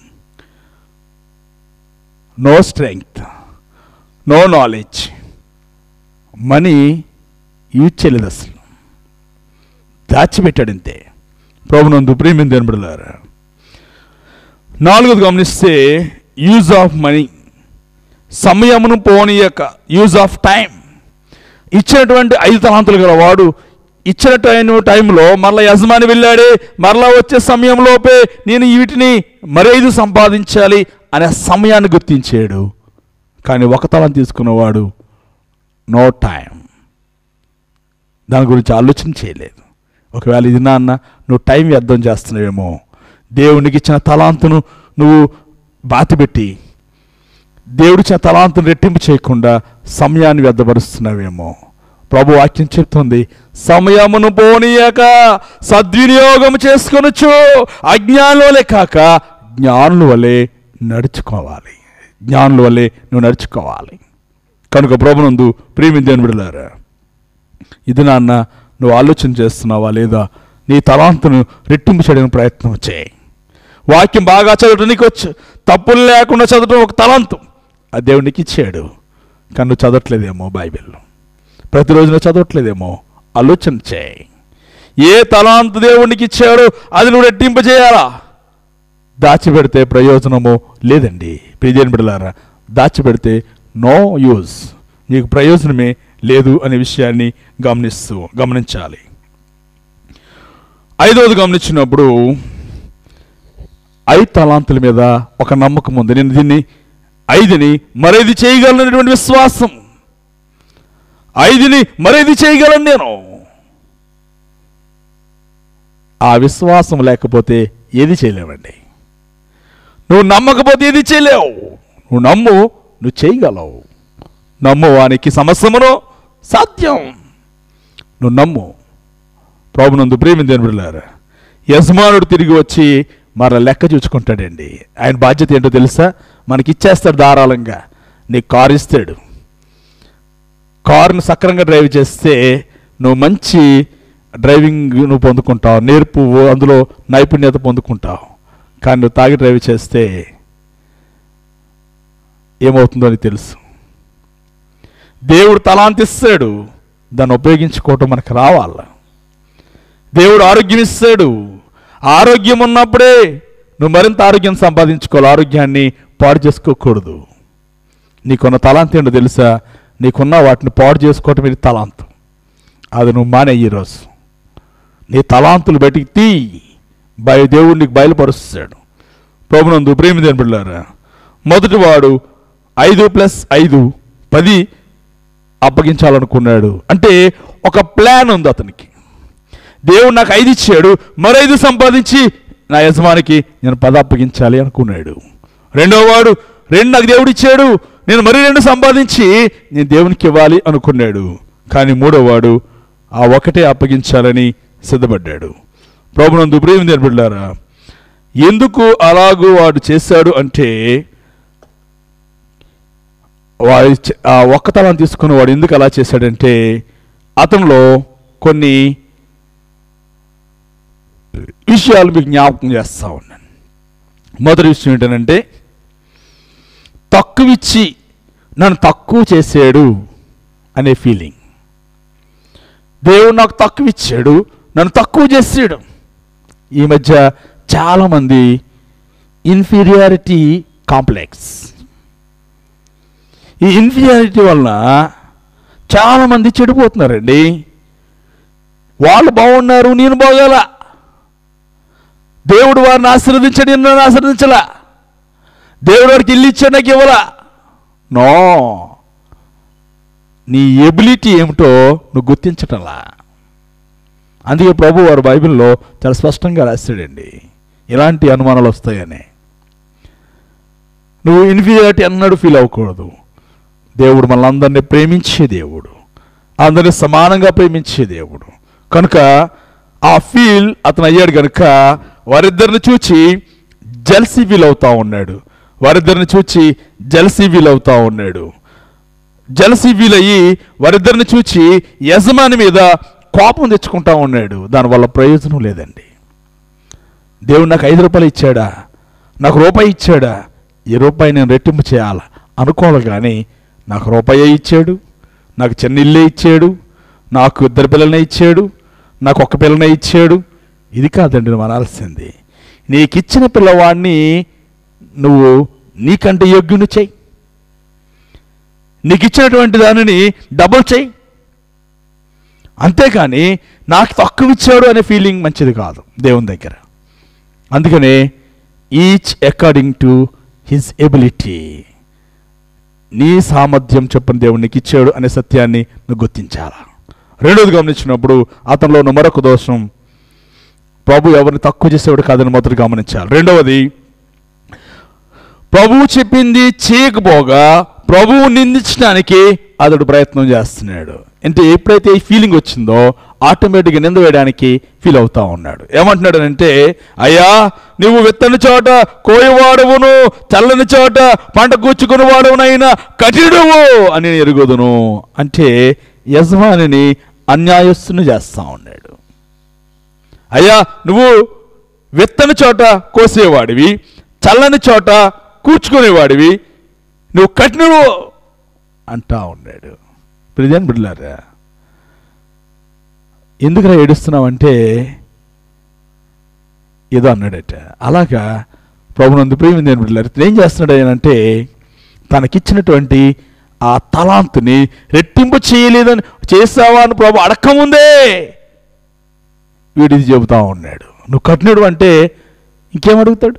no strength no knowledge money use చేయలేదు అసలు దాచిపెట్టాడు అంతే ప్రభునందు ప్రేమ దేనిపడలారా నాలుగోది గమనిస్తే యూజ్ ఆఫ్ మనీ సమయమును పోనీయక యూజ్ ఆఫ్ టైం ఇచ్చినటువంటి ఐదు తలాంతులు గల వాడు ఇచ్చిన టైం టైంలో మరలా యజమాని వెళ్ళాడే మరలా వచ్చే సమయంలోపే నేను వీటిని మరైదు సంపాదించాలి అనే సమయాన్ని గుర్తించాడు కానీ ఒక తలం తీసుకున్నవాడు నో టైం దాని గురించి ఆలోచన చేయలేదు ఒకవేళ ఇది నాన్న నువ్వు టైం వ్యర్థం చేస్తున్నావేమో దేవునికి ఇచ్చిన తలాంతును నువ్వు బాతిపెట్టి దేవుడిచ్చిన తలాంతును రెట్టింపు చేయకుండా సమయాన్ని వ్యర్థపరుస్తున్నావేమో ప్రభు వాక్యం చెప్తుంది సమయమును పోనీయక సద్వినియోగం చేసుకొనొచ్చు అజ్ఞానుల వలె కాక జ్ఞానుల వలె నడుచుకోవాలి జ్ఞానుల వలె నువ్వు నడుచుకోవాలి కనుక ప్రభునందు ప్రేమిందని విడలారా ఇది నాన్న నువ్వు ఆలోచన చేస్తున్నావా లేదా నీ తలాంతును రెట్టింపు చేయడానికి ప్రయత్నం చేయి వాక్యం బాగా చదవటం నీకు వచ్చు తప్పులు లేకుండా చదవటం ఒక తలాంతు ఆ దేవునికి ఇచ్చాడు కానీ నువ్వు చదవట్లేదేమో బైబిల్ ప్రతిరోజు నువ్వు చదవట్లేదేమో ఆలోచన చేయి ఏ తలాంతు దేవునికి ఇచ్చాడో అది నువ్వు రెట్టింపు చేయాలా దాచిపెడితే ప్రయోజనము లేదండి ప్రియజన్ బిడలారా దాచిపెడితే నో యూజ్ నీకు ప్రయోజనమే లేదు అనే విషయాన్ని గమనిస్తూ గమనించాలి ఐదవది గమనించినప్పుడు ఐదు తలాంతుల మీద ఒక నమ్మకం ఉంది నేను దీన్ని ఐదుని మరేది చేయగలనటువంటి విశ్వాసం ఐదుని మరేది చేయగలను నేను ఆ విశ్వాసం లేకపోతే ఏది చేయలేవండి నువ్వు నమ్మకపోతే ఏది చేయలేవు నువ్వు నమ్ము నువ్వు చేయగలవు నమ్ము వానికి సమస్యమును సాధ్యం నువ్వు నమ్ము ప్రభునందు ప్రేమిందని బిడ్డలారా యజమానుడు తిరిగి వచ్చి మరలా లెక్క చూసుకుంటాడండి ఆయన బాధ్యత ఏంటో తెలుసా మనకి ఇచ్చేస్తాడు ధారాళంగా నీకు కారు ఇస్తాడు కారును సక్రంగా డ్రైవ్ చేస్తే నువ్వు మంచి డ్రైవింగ్ నువ్వు పొందుకుంటావు నేర్పు అందులో నైపుణ్యత పొందుకుంటావు కానీ నువ్వు తాగి డ్రైవ్ చేస్తే ఏమవుతుందో అని తెలుసు దేవుడు తలాంతిస్తాడు దాన్ని ఉపయోగించుకోవటం మనకు రావాల దేవుడు ఆరోగ్యం ఇస్తాడు ఆరోగ్యం ఉన్నప్పుడే నువ్వు మరింత ఆరోగ్యం సంపాదించుకోవాలి ఆరోగ్యాన్ని పాడు చేసుకోకూడదు నీకున్న తలాంతి ఏంటో తెలుసా నీకున్న వాటిని పాడు చేసుకోవటం ఇది తలాంతం అది నువ్వు మానే ఈరోజు నీ తలాంతులు బయటికి తీ బయ దేవుడు నీకు బయలుపరుస్తాడు ప్రభునందు ప్రేమ దేని బిడ్డారా మొదటివాడు ఐదు ప్లస్ ఐదు పది అప్పగించాలనుకున్నాడు అంటే ఒక ప్లాన్ ఉంది అతనికి దేవుడు నాకు ఐదు ఇచ్చాడు మరో ఐదు సంపాదించి నా యజమానికి నేను పద అప్పగించాలి అనుకున్నాడు రెండో వాడు రెండు నాకు దేవుడు ఇచ్చాడు నేను మరి రెండు సంపాదించి నేను దేవునికి ఇవ్వాలి అనుకున్నాడు కానీ మూడో వాడు ఆ ఒకటే అప్పగించాలని సిద్ధపడ్డాడు ప్రభునందు ప్రేమ నేర్పడ్డారా ఎందుకు అలాగూ వాడు చేశాడు అంటే వాడి చ- ఆ ఒక్కతనం తీసుకుని వాడు ఎందుకు అలా చేశాడంటే అతనిలో కొన్ని విషయాలు మీకు జ్ఞాపకం చేస్తా ఉన్నాను మొదటి విషయం ఏంటంటే తక్కువ ఇచ్చి నన్ను తక్కువ చేసాడు అనే ఫీలింగ్ దేవుడు నాకు తక్కువ ఇచ్చాడు నన్ను తక్కువ చేసాడు ఈ మధ్య చాలామంది ఇన్ఫీరియారిటీ కాంప్లెక్స్ ఈ ఇన్ఫీరియారిటీ వలన చాలామంది చెడిపోతున్నారండి వాళ్ళు బాగున్నారు నేను బాగాల దేవుడు వారిని ఆశీర్వదించాడు నేను నన్ను ఆశీర్వదించలా దేవుడు వారికి ఇల్లు ఇచ్చాడు నాకు ఇవ్వలా నో నీ ఎబిలిటీ ఏమిటో నువ్వు గుర్తించటంలా అందుకే ప్రభు వారు బైబిల్లో చాలా స్పష్టంగా రాశాడండి ఇలాంటి అనుమానాలు వస్తాయని నువ్వు ఇన్ఫీరియారిటీ అన్నాడు ఫీల్ అవ్వకూడదు దేవుడు మనల్ని అందరినీ ప్రేమించే దేవుడు అందరినీ సమానంగా ప్రేమించే దేవుడు కనుక ఆ ఫీల్ అతను అయ్యాడు కనుక వారిద్దరిని చూచి జల్సీ ఫీల్ అవుతా ఉన్నాడు వారిద్దరిని చూచి జల్సీ ఫీల్ అవుతా ఉన్నాడు జలసీ ఫీల్ అయ్యి వారిద్దరిని చూచి యజమాని మీద కోపం తెచ్చుకుంటా ఉన్నాడు దానివల్ల ప్రయోజనం లేదండి దేవుడు నాకు ఐదు రూపాయలు ఇచ్చాడా నాకు రూపాయి ఇచ్చాడా ఈ రూపాయి నేను రెట్టింపు చేయాలా అనుకోవాలి కానీ నాకు రూపాయే ఇచ్చాడు నాకు చిన్న ఇల్లే ఇచ్చాడు నాకు ఇద్దరు పిల్లలనే ఇచ్చాడు నాకు ఒక్క పిల్లనే ఇచ్చాడు ఇది కాదండి నువ్వు అనాల్సింది నీకు ఇచ్చిన పిల్లవాడిని నువ్వు నీకంటే యోగ్యుని చెయ్యి నీకు ఇచ్చినటువంటి దానిని డబుల్ చెయ్యి అంతేకాని నాకు తక్కువ ఇచ్చాడు అనే ఫీలింగ్ మంచిది కాదు దేవుని దగ్గర అందుకనే each according to his ability నీ సామర్థ్యం చొప్పున దేవుడు నీకు ఇచ్చాడు అనే సత్యాన్ని నువ్వు గుర్తించాలా రెండోది గమనించినప్పుడు అతనిలో ఉన్న మరొక దోషం ప్రభు ఎవరిని తక్కువ చేసేవాడు కాదని మొదటి గమనించాలి రెండవది ప్రభువు చెప్పింది చేయకపోగా ప్రభువు నిందించడానికి అతడు ప్రయత్నం చేస్తున్నాడు అంటే ఎప్పుడైతే ఈ ఫీలింగ్ వచ్చిందో ఆటోమేటిక్గా నింద వేయడానికి ఫీల్ అవుతా ఉన్నాడు ఏమంటున్నాడు అంటే అయ్యా నువ్వు విత్తని చోట కోయవాడవును చల్లని చోట పంట కూర్చుకుని వాడవునైనా కఠినుడువు అని నేను ఎరుగుదును అంటే యజమానిని అన్యాయస్తుని చేస్తా ఉన్నాడు అయ్యా నువ్వు విత్తని చోట కోసేవాడివి చల్లని చోట కూర్చుకునేవాడివి నువ్వు కఠినుడు అంటా ఉన్నాడు ప్రజన్ బిడ్లారా ఎందుకురా ఏడుస్తున్నావంటే ఏదో అన్నాడట అలాగా ప్రభునందు ప్రేమ నేను బిడ్డలారు ఇతను ఏం చేస్తున్నాడు ఆయన అంటే తనకిచ్చినటువంటి ఆ తలాంతుని రెట్టింపు చేయలేదని చేసావా అని ప్రభు అడక్కముందే వీడిది చెబుతా ఉన్నాడు నువ్వు కఠినుడు అంటే ఇంకేం అడుగుతాడు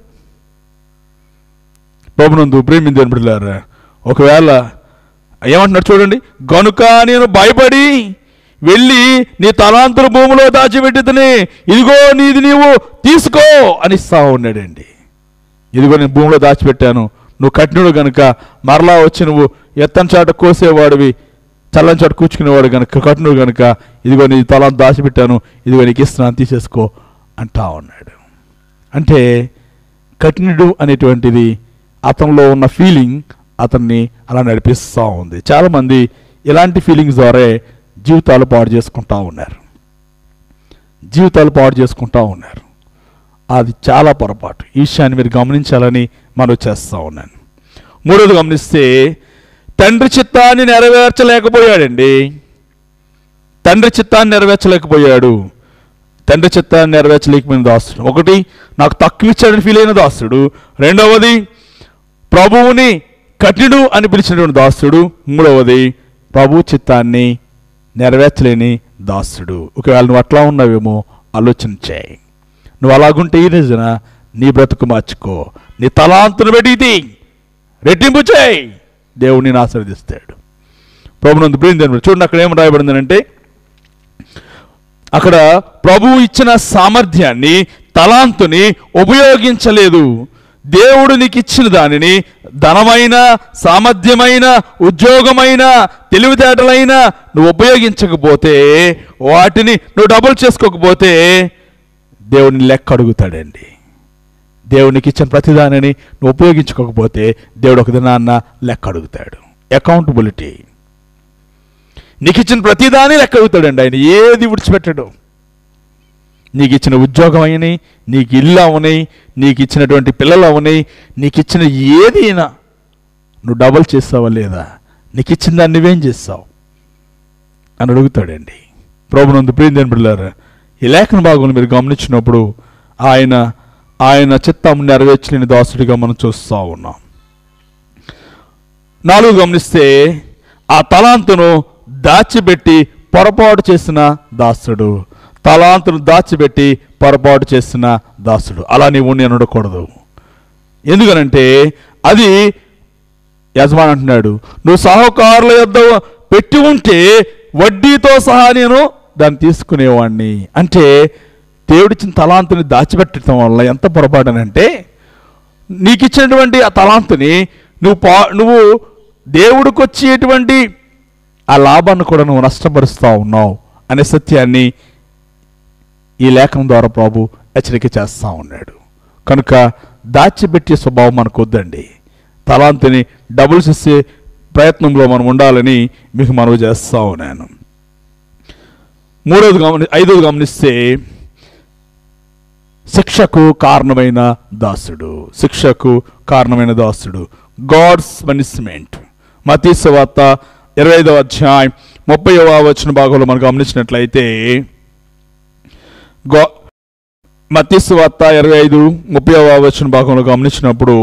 ప్రభునందు ప్రేమిందని బిడ్డలారా ఒకవేళ ఏమంటున్నాడు చూడండి గనుక నేను భయపడి వెళ్ళి నీ తలాంతుల భూమిలో దాచిపెట్టుతుని ఇదిగో నీది నీవు తీసుకో అని ఇస్తా ఉన్నాడండి ఇదిగో నేను భూమిలో దాచిపెట్టాను నువ్వు కఠినుడు గనుక మరలా వచ్చి నువ్వు ఎత్తని చాట కోసేవాడివి చల్లని చాట కూర్చుకునేవాడు గనుక కఠినుడు గనుక ఇదిగో నీ తలాంత దాచిపెట్టాను ఇదిగో నీకు ఇస్తున్నాను తీసేసుకో అంటా ఉన్నాడు అంటే కఠినుడు అనేటువంటిది అతనిలో ఉన్న ఫీలింగ్ అతన్ని అలా నడిపిస్తూ ఉంది చాలామంది ఇలాంటి ఫీలింగ్స్ ద్వారా జీవితాలు పాడు చేసుకుంటా ఉన్నారు జీవితాలు పాడు చేసుకుంటా ఉన్నారు అది చాలా పొరపాటు ఈ విషయాన్ని మీరు గమనించాలని మనం చేస్తూ ఉన్నాను మూడోది గమనిస్తే తండ్రి చిత్తాన్ని నెరవేర్చలేకపోయాడండి తండ్రి చిత్తాన్ని నెరవేర్చలేకపోయాడు తండ్రి చిత్తాన్ని నెరవేర్చలేకపోయిన దాసుడు ఒకటి నాకు తక్కువ ఇచ్చాడని ఫీల్ అయిన దాసుడు రెండవది ప్రభువుని కఠినుడు అని పిలిచినటువంటి దాసుడు మూడవది ప్రభు చిత్తాన్ని నెరవేర్చలేని దాసుడు ఒకవేళ నువ్వు అట్లా ఉన్నావేమో ఆలోచన చేయి నువ్వు అలాగుంటే ఈ రోజున నీ బ్రతుకు మార్చుకో నీ తలాంతును పెట్టి రెట్టింపు చేయి దేవుడు నేను ఆశీర్వదిస్తాడు ప్రభునందు ప్రేమ చూడండి అక్కడ ఏం రాయబడిందనంటే అక్కడ ప్రభువు ఇచ్చిన సామర్థ్యాన్ని తలాంతుని ఉపయోగించలేదు దేవుడు నీకు ఇచ్చిన దానిని ధనమైన సామర్థ్యమైన ఉద్యోగమైన తెలివితేటలైన నువ్వు ఉపయోగించకపోతే వాటిని నువ్వు డబుల్ చేసుకోకపోతే దేవుడిని లెక్క అడుగుతాడండి దేవునికి ఇచ్చిన ప్రతిదానిని నువ్వు ఉపయోగించుకోకపోతే దేవుడు ఒక దినాన్న లెక్క అడుగుతాడు అకౌంటబిలిటీ నీకు ఇచ్చిన ప్రతిదాని లెక్క అడుగుతాడండి ఆయన ఏది విడిచిపెట్టడు నీకు ఇచ్చిన ఉద్యోగం అయినాయి నీకు ఇల్లు అవనాయి నీకు ఇచ్చినటువంటి పిల్లలు అవనాయి నీకు ఇచ్చిన ఏదైనా నువ్వు డబల్ చేస్తావా లేదా నీకు ఇచ్చిన దాన్ని నువ్వేం చేస్తావు అని అడుగుతాడండి ప్రభునందు ప్రియం బిడ్డారా ఈ లేఖన భాగంలో మీరు గమనించినప్పుడు ఆయన ఆయన చిత్తం నెరవేర్చలేని దాసుడిగా మనం చూస్తూ ఉన్నాం నాలుగు గమనిస్తే ఆ తలాంతును దాచిపెట్టి పొరపాటు చేసిన దాసుడు తలాంతును దాచిపెట్టి పొరపాటు చేసిన దాసుడు అలా నీవు నేను ఉండకూడదు ఎందుకనంటే అది యజమాని అంటున్నాడు నువ్వు సాహుకారుల యొద్ద పెట్టి ఉంటే వడ్డీతో సహా నేను దాన్ని తీసుకునేవాడిని అంటే దేవుడిచ్చిన తలాంతుని దాచిపెట్టడం వల్ల ఎంత పొరపాటనంటే నీకు ఇచ్చినటువంటి ఆ తలాంతుని నువ్వు పా నువ్వు దేవుడికి వచ్చేటువంటి ఆ లాభాన్ని కూడా నువ్వు నష్టపరుస్తూ ఉన్నావు అనే సత్యాన్ని ఈ లేఖనం ద్వారా ప్రభు హెచ్చరిక చేస్తూ ఉన్నాడు కనుక దాచిపెట్టే స్వభావం మనకు వద్దండి తలాంతిని డబుల్స్ ఇచ్చే ప్రయత్నంలో మనం ఉండాలని మీకు మనవి చేస్తా ఉన్నాను మూడోది గమని ఐదోది గమనిస్తే శిక్షకు కారణమైన దాసుడు శిక్షకు కారణమైన దాసుడు గాడ్స్ పనిష్మెంట్ మతీసు వార్త ఇరవై ఐదవ అధ్యాయం ముప్పైవ వచ్చిన భాగంలో మనం గమనించినట్లయితే గా మతీసు వార్త ఇరవై ఐదు ముప్పైవ వచ్చిన భాగంలో గమనించినప్పుడు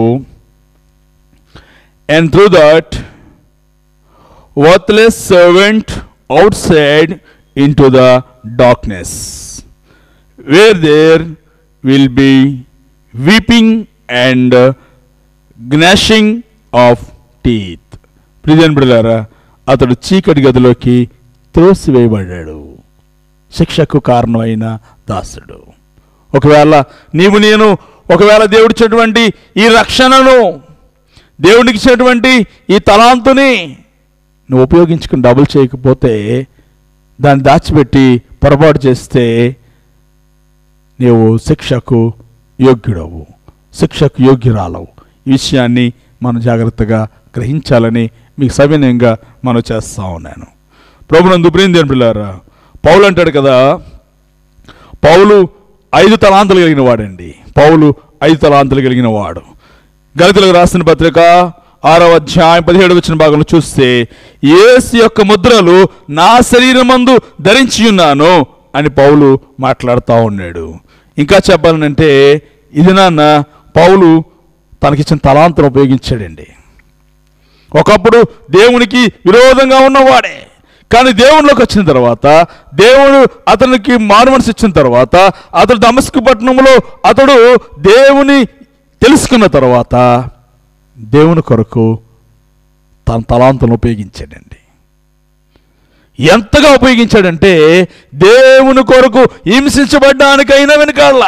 and through that worthless servant outside into the darkness, where there will be weeping and uh, gnashing of teeth. Prison బిడలారా అతడు చీకటి గదిలోకి త్రోసివేయబడ్డాడు శిక్షకు కారణమైన దాసుడు ఒకవేళ నీవు నేను ఒకవేళ దేవుడిచ్చినటువంటి ఈ రక్షణను దేవునికి ఇచ్చినటువంటి ఈ తలాంతుని నువ్వు ఉపయోగించుకుని డబుల్ చేయకపోతే దాన్ని దాచిపెట్టి పొరపాటు చేస్తే నీవు శిక్షకు యోగ్యుడవు శిక్షకు యోగ్యురాలవు ఈ విషయాన్ని మనం జాగ్రత్తగా గ్రహించాలని మీకు సవినయంగా మనం చేస్తా ఉన్నాను ప్రభునందు ప్రేందేని పిల్లారా పౌలు అంటాడు కదా పౌలు ఐదు తలాంతులు కలిగిన వాడండి పౌలు ఐదు తలాంతులు కలిగిన వాడు గలితులకు రాసిన పత్రిక ఆరవ అధ్యాయం పదిహేడు వచ్చిన భాగంలో చూస్తే యేసు యొక్క ముద్రలు నా శరీరమందు ధరించి ఉన్నాను అని పౌలు మాట్లాడుతూ ఉన్నాడు ఇంకా చెప్పాలనంటే ఇది నాన్న పౌలు తనకిచ్చిన తలాంతరం ఉపయోగించాడండి ఒకప్పుడు దేవునికి విరోధంగా ఉన్నవాడే కానీ దేవునిలోకి వచ్చిన తర్వాత దేవుడు అతనికి మారు మనసు ఇచ్చిన తర్వాత అతడు దమస్కు పట్టణంలో అతడు దేవుని తెలుసుకున్న తర్వాత దేవుని కొరకు తన తలాంతులను ఉపయోగించాడండి ఎంతగా ఉపయోగించాడంటే దేవుని కొరకు హింసించబడ్డానికైనా వెనకాల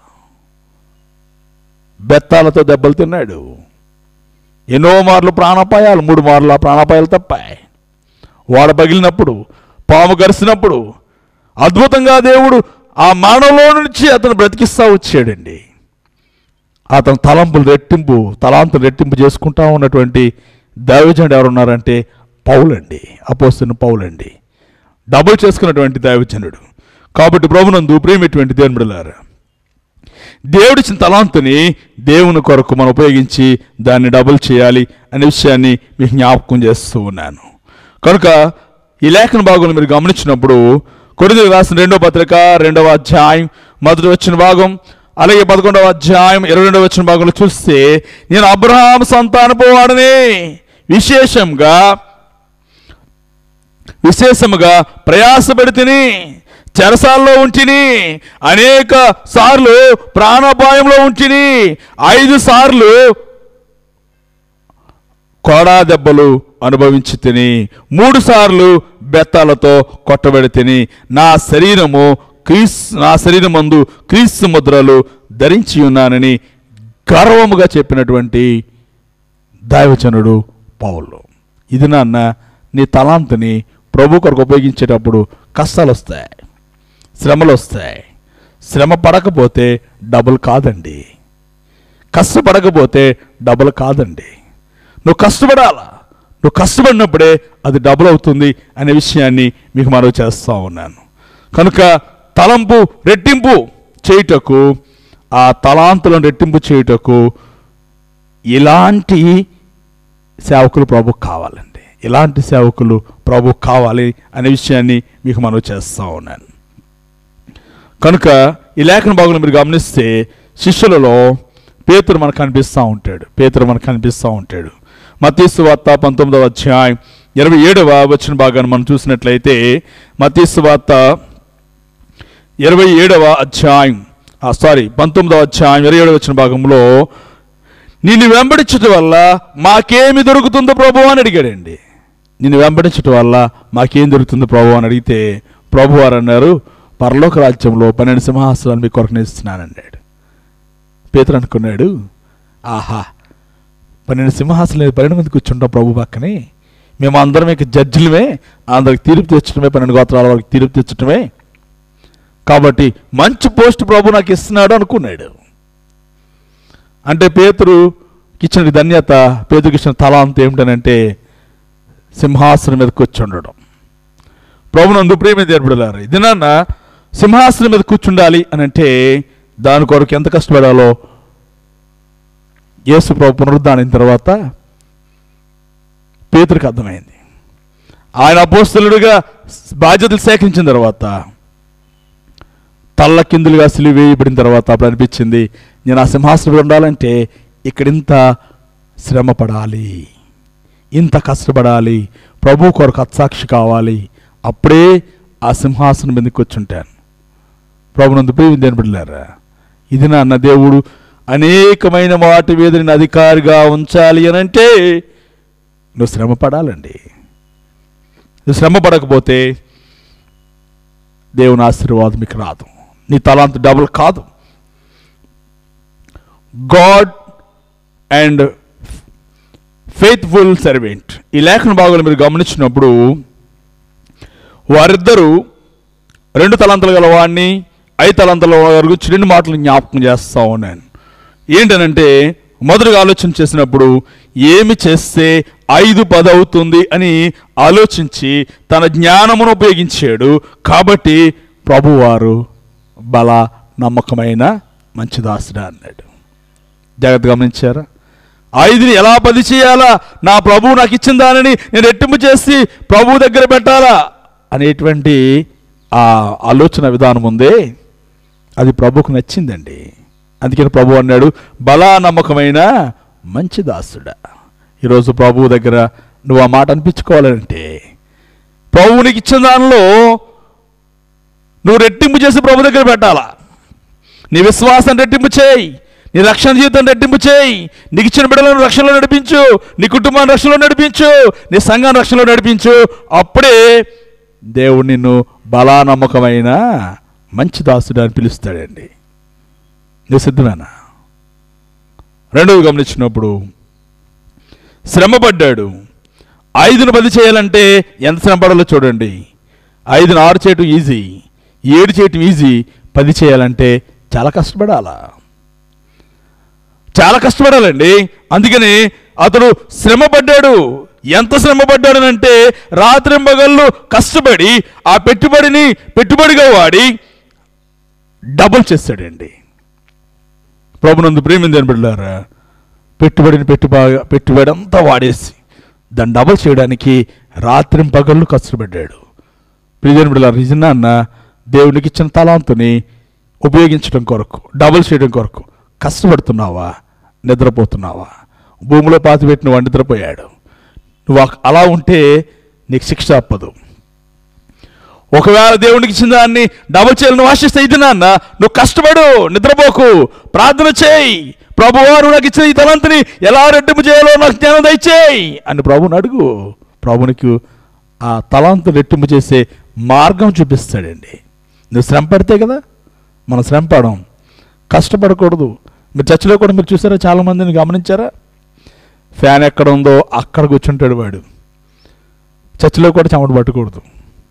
బెత్తాలతో దెబ్బలు తిన్నాడు ఎన్నో మార్లు ప్రాణాపాయాలు మూడు మార్లు ఆ ప్రాణాపాయాలు తప్పాయి వాడ పగిలినప్పుడు పాము గరిసినప్పుడు అద్భుతంగా దేవుడు ఆ మానవులో నుంచి అతను బ్రతికిస్తా వచ్చాడండి అతను తలంపులు రెట్టింపు తలాంతులు రెట్టింపు చేసుకుంటా ఉన్నటువంటి దైవజనుడు ఎవరున్నారంటే పౌలండి అపోస్తున్న పౌలండి డబుల్ చేసుకున్నటువంటి దైవజనుడు కాబట్టి ప్రభునందు ప్రేమటువంటి దేవుని బిడ్డలారా దేవుడిచ్చిన తలాంతుని దేవుని కొరకు మనం ఉపయోగించి దాన్ని డబుల్ చేయాలి అనే విషయాన్ని మీకు జ్ఞాపకం చేస్తూ ఉన్నాను కనుక ఈ లేఖన భాగంలో మీరు గమనించినప్పుడు కొరింథీయులకు రాసిన రెండవ పత్రిక రెండవ అధ్యాయం మొదటి వచ్చిన భాగం అలాగే పదకొండవ అధ్యాయం ఇరవై రెండవ వచ్చిన భాగంలో చూస్తే నేను అబ్రహాం సంతానపు వాడని విశేషంగా విశేషముగా ప్రయాసపడితిని చెరసాల్లో ఉంటిని అనేక సార్లు ప్రాణాపాయంలో ఉంటిని ఐదు సార్లు కోడా దెబ్బలు అనుభవించి తిని మూడు సార్లు బెత్తాలతో కొట్టబడి తిని నా శరీరము క్రీస్ నా శరీరం మందు క్రీస్తు ముద్రలు ధరించి ఉన్నానని గర్వముగా చెప్పినటువంటి దైవచనుడు పౌలు ఇది నాన్న నీ తలాంతుని ప్రభు కొరకు ఉపయోగించేటప్పుడు కష్టాలు వస్తాయి శ్రమలు వస్తాయి శ్రమ పడకపోతే డబుల్ కాదండి కష్టపడకపోతే డబుల్ కాదండి నువ్వు కష్టపడాలా నువ్వు కష్టపడినప్పుడే అది డబుల్ అవుతుంది అనే విషయాన్ని మీకు మనవి చేస్తూ ఉన్నాను కనుక తలంపు రెట్టింపు చేయుటకు ఆ తలాంతులను రెట్టింపు చేయుటకు ఇలాంటి సేవకులు ప్రభు కావాలండి ఇలాంటి సేవకులు ప్రభు కావాలి అనే విషయాన్ని మీకు మనవి చేస్తూ ఉన్నాను కనుక ఈ లేఖన భాగంలో మీరు గమనిస్తే శిష్యులలో పేతురు మనకు కనిపిస్తూ ఉంటాడు పేతురు మనకు కనిపిస్తూ ఉంటాడు మతీసు వార్త పంతొమ్మిదవ అధ్యాయం ఇరవై ఏడవ వచ్చిన భాగాన్ని మనం చూసినట్లయితే మతీసు వార్త ఇరవై ఏడవ అధ్యాయం సారీ పంతొమ్మిదవ అధ్యాయం ఇరవై ఏడవ వచ్చిన భాగంలో నిన్ను వెంబడించటం వల్ల మాకేమి దొరుకుతుందో ప్రభు అని అడిగాడండి నిన్ను వెంబడించటం వల్ల మాకేం దొరుకుతుందో ప్రభు అని అడిగితే ప్రభు వారు అన్నారు పరలోక రాజ్యంలో పన్నెండు సింహాసనాలు మీ కొరకు నేస్తున్నానన్నాడు పేతురు అనుకున్నాడు ఆహా పన్నెండు సింహాసనాలు పన్నెండు మంది కూర్చుంటాం ప్రభు పక్కనే మేము అందరం ఇక జడ్జిలమే అందరికి తీర్పు తెచ్చడమే పన్నెండు గోత్రాల వరకు తీర్పు తెచ్చడమే కాబట్టి మంచి పోస్ట్ ప్రభు నాకు ఇస్తున్నాడు అనుకున్నాడు అంటే పేతురుకి ఇచ్చిన ధన్యత పేతురికి ఇచ్చిన తలాంత ఏమిటనంటే సింహాసనం మీద కూర్చుండడం ప్రభునందు ప్రేమ ఏర్పడలారు ఇది నాన్న సింహాసనం మీద కూర్చుండాలి అని అంటే దాని కొరకు ఎంత కష్టపడాలో యేసు ప్రభు పునరుద్ధానం తర్వాత పేతురికి అర్థమైంది ఆయన అపోస్తలుడిగా బాధ్యతలు సేకరించిన తర్వాత తల్ల కిందులుగా సిలువ వేయబడిన తర్వాత అప్పుడు అనిపించింది నేను ఆ సింహాసనం మీద ఉండాలంటే ఇక్కడ ఇంత శ్రమ పడాలి ఇంత కష్టపడాలి ప్రభు కొరకు అత్సాక్షి కావాలి అప్పుడే ఆ సింహాసనం మీద కూర్చుంటాను ప్రభునందు ప్రేమిందని బిడ్డలారా ఇది నా అన్న దేవుడు అనేకమైన వాటి మీద నేను అధికారిగా ఉంచాలి అని అంటే నువ్వు శ్రమ పడాలండి నువ్వు శ్రమ పడకపోతే దేవుని ఆశీర్వాదం మీకు రాదు నీ తలాంత డబుల్ కాదు గాడ్ అండ్ ఫెయిత్ఫుల్ సర్వెంట్ ఈ లేఖన భాగంలో మీరు గమనించినప్పుడు వారిద్దరూ రెండు తలంతలు గల వాడిని ఐదు తలంతల వరకు రెండు మాటలు జ్ఞాపకం చేస్తా ఉన్నాను ఏంటనంటే మొదటిగా ఆలోచన చేసినప్పుడు ఏమి చేస్తే ఐదు పది అవుతుంది అని ఆలోచించి తన జ్ఞానమును ఉపయోగించాడు కాబట్టి ప్రభువారు బల నమ్మకమైన మంచి దాసుడా అన్నాడు జాగ్రత్త గమనించారా ఐదుని ఎలా పది చేయాలా నా ప్రభువు నాకు ఇచ్చిన దానిని నేను రెట్టింపు చేసి ప్రభువు దగ్గర పెట్టాలా అనేటువంటి ఆ ఆలోచన విధానం ఉందే అది ప్రభుకు నచ్చిందండి అందుకని ప్రభు అన్నాడు బలా నమ్మకమైన మంచి దాసుడా ఈరోజు ప్రభువు దగ్గర నువ్వు ఆ మాట అనిపించుకోవాలంటే ప్రభువు నీకు ఇచ్చిన దానిలో నువ్వు రెట్టింపు చేసి ప్రభు దగ్గర పెట్టాలా నీ విశ్వాసం రెట్టింపు చేయి నీ రక్షణ జీవితం రెట్టింపు చేయి నీకు ఇచ్చిన బిడ్డలను రక్షణలో నడిపించు నీ కుటుంబాన్ని రక్షణలో నడిపించు నీ సంఘాన్ని రక్షణలో నడిపించు అప్పుడే దేవుడు నిన్ను బలా నమ్మకమైన మంచి దాసుడు అని పిలుస్తాడండి నువ్వు సిద్ధమేనా రెండవది గమనించినప్పుడు శ్రమపడ్డాడు ఐదును పది చేయాలంటే ఎంత శ్రమ పడాలో చూడండి ఐదును ఆరు చేయటం ఈజీ ఏడు చేయటం ఈజీ పది చేయాలంటే చాలా కష్టపడాలా చాలా కష్టపడాలండి అందుకని అతడు శ్రమ పడ్డాడు ఎంత శ్రమ పడ్డాడనంటే రాత్రింబగళ్ళు కష్టపడి ఆ పెట్టుబడిని పెట్టుబడిగా వాడి డబుల్ చేస్తాడండి ప్రభునందు ప్రేమింది బిడ్డారా పెట్టుబడిని పెట్టుబడి పెట్టుబడి అంతా వాడేసి దాన్ని డబల్ చేయడానికి రాత్రింపగళ్ళు కష్టపడ్డాడు ప్రియజన బిడ్డల నిజంగా అన్న దేవునికి ఇచ్చిన తలాంతుని ఉపయోగించడం కొరకు డబుల్ చేయడం కొరకు కష్టపడుతున్నావా నిద్రపోతున్నావా భూమిలో పాతి పెట్టిన వాడు నిద్రపోయాడు నువ్వు అక్- అలా ఉంటే నీకు శిక్ష తప్పదు ఒకవేళ దేవునికి ఇచ్చిన దాన్ని డబుల్ చేయాలని ఆశిస్తే ఇది నాన్న నువ్వు కష్టపడు నిద్రపోకు ప్రార్థన చేయి ప్రభువారు నాకు ఇచ్చిన ఈ తలంతిని ఎలా రెట్టింపు చేయాలో నాకు జ్ఞానం దయచేయి అని ప్రభుని అడుగు ప్రభునికి ఆ తలాంతు రెట్టింపు చేసే మార్గం చూపిస్తాడండి నువ్వు శ్రమ పడితే కదా మనం శ్రమ పడం కష్టపడకూడదు మీరు చర్చిలో కూడా మీరు చూసారా చాలామందిని గమనించారా ఫ్యాన్ ఎక్కడ ఉందో అక్కడ కూర్చుంటాడు వాడు చర్చిలో కూడా చెమట పట్టకూడదు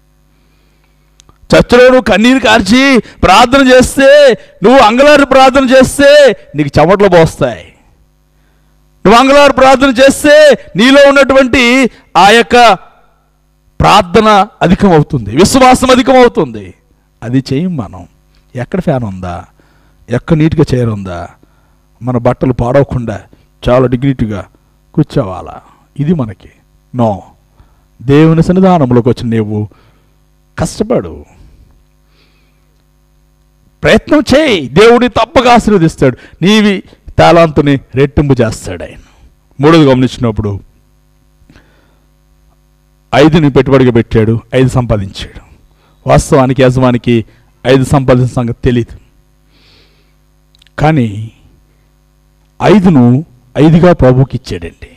చర్చలో నువ్వు కన్నీరు కార్చి ప్రార్థన చేస్తే నువ్వు అంగలారి ప్రార్థన చేస్తే నీకు చెమటలు పోస్తాయి నువ్వు అంగలారి ప్రార్థన చేస్తే నీలో ఉన్నటువంటి ఆ యొక్క ప్రార్థన అధికం అవుతుంది విశ్వాసం అధికం అవుతుంది అది చేయం మనం ఎక్కడ ఫ్యాన్ ఉందా ఎక్కడ నీట్గా చైర్ ఉందా మన బట్టలు పాడవకుండా చాలా డిగ్నిటీగా కూర్చోవాలా ఇది మనకి నో దేవుని సన్నిధానంలోకి వచ్చిన నీవు కష్టపడు ప్రయత్నం చేయి దేవుడిని తప్పక ఆశీర్వదిస్తాడు నీవి తాళాంతుని రెట్టింపు చేస్తాడు ఆయన మూడోది గమనించినప్పుడు ఐదుని పెట్టుబడిగా పెట్టాడు ఐదు సంపాదించాడు వాస్తవానికి యజమానికి ఐదు సంపాదించిన సంగతి తెలియదు కానీ ఐదును ఐదుగా ప్రభుకి ఇచ్చాడండి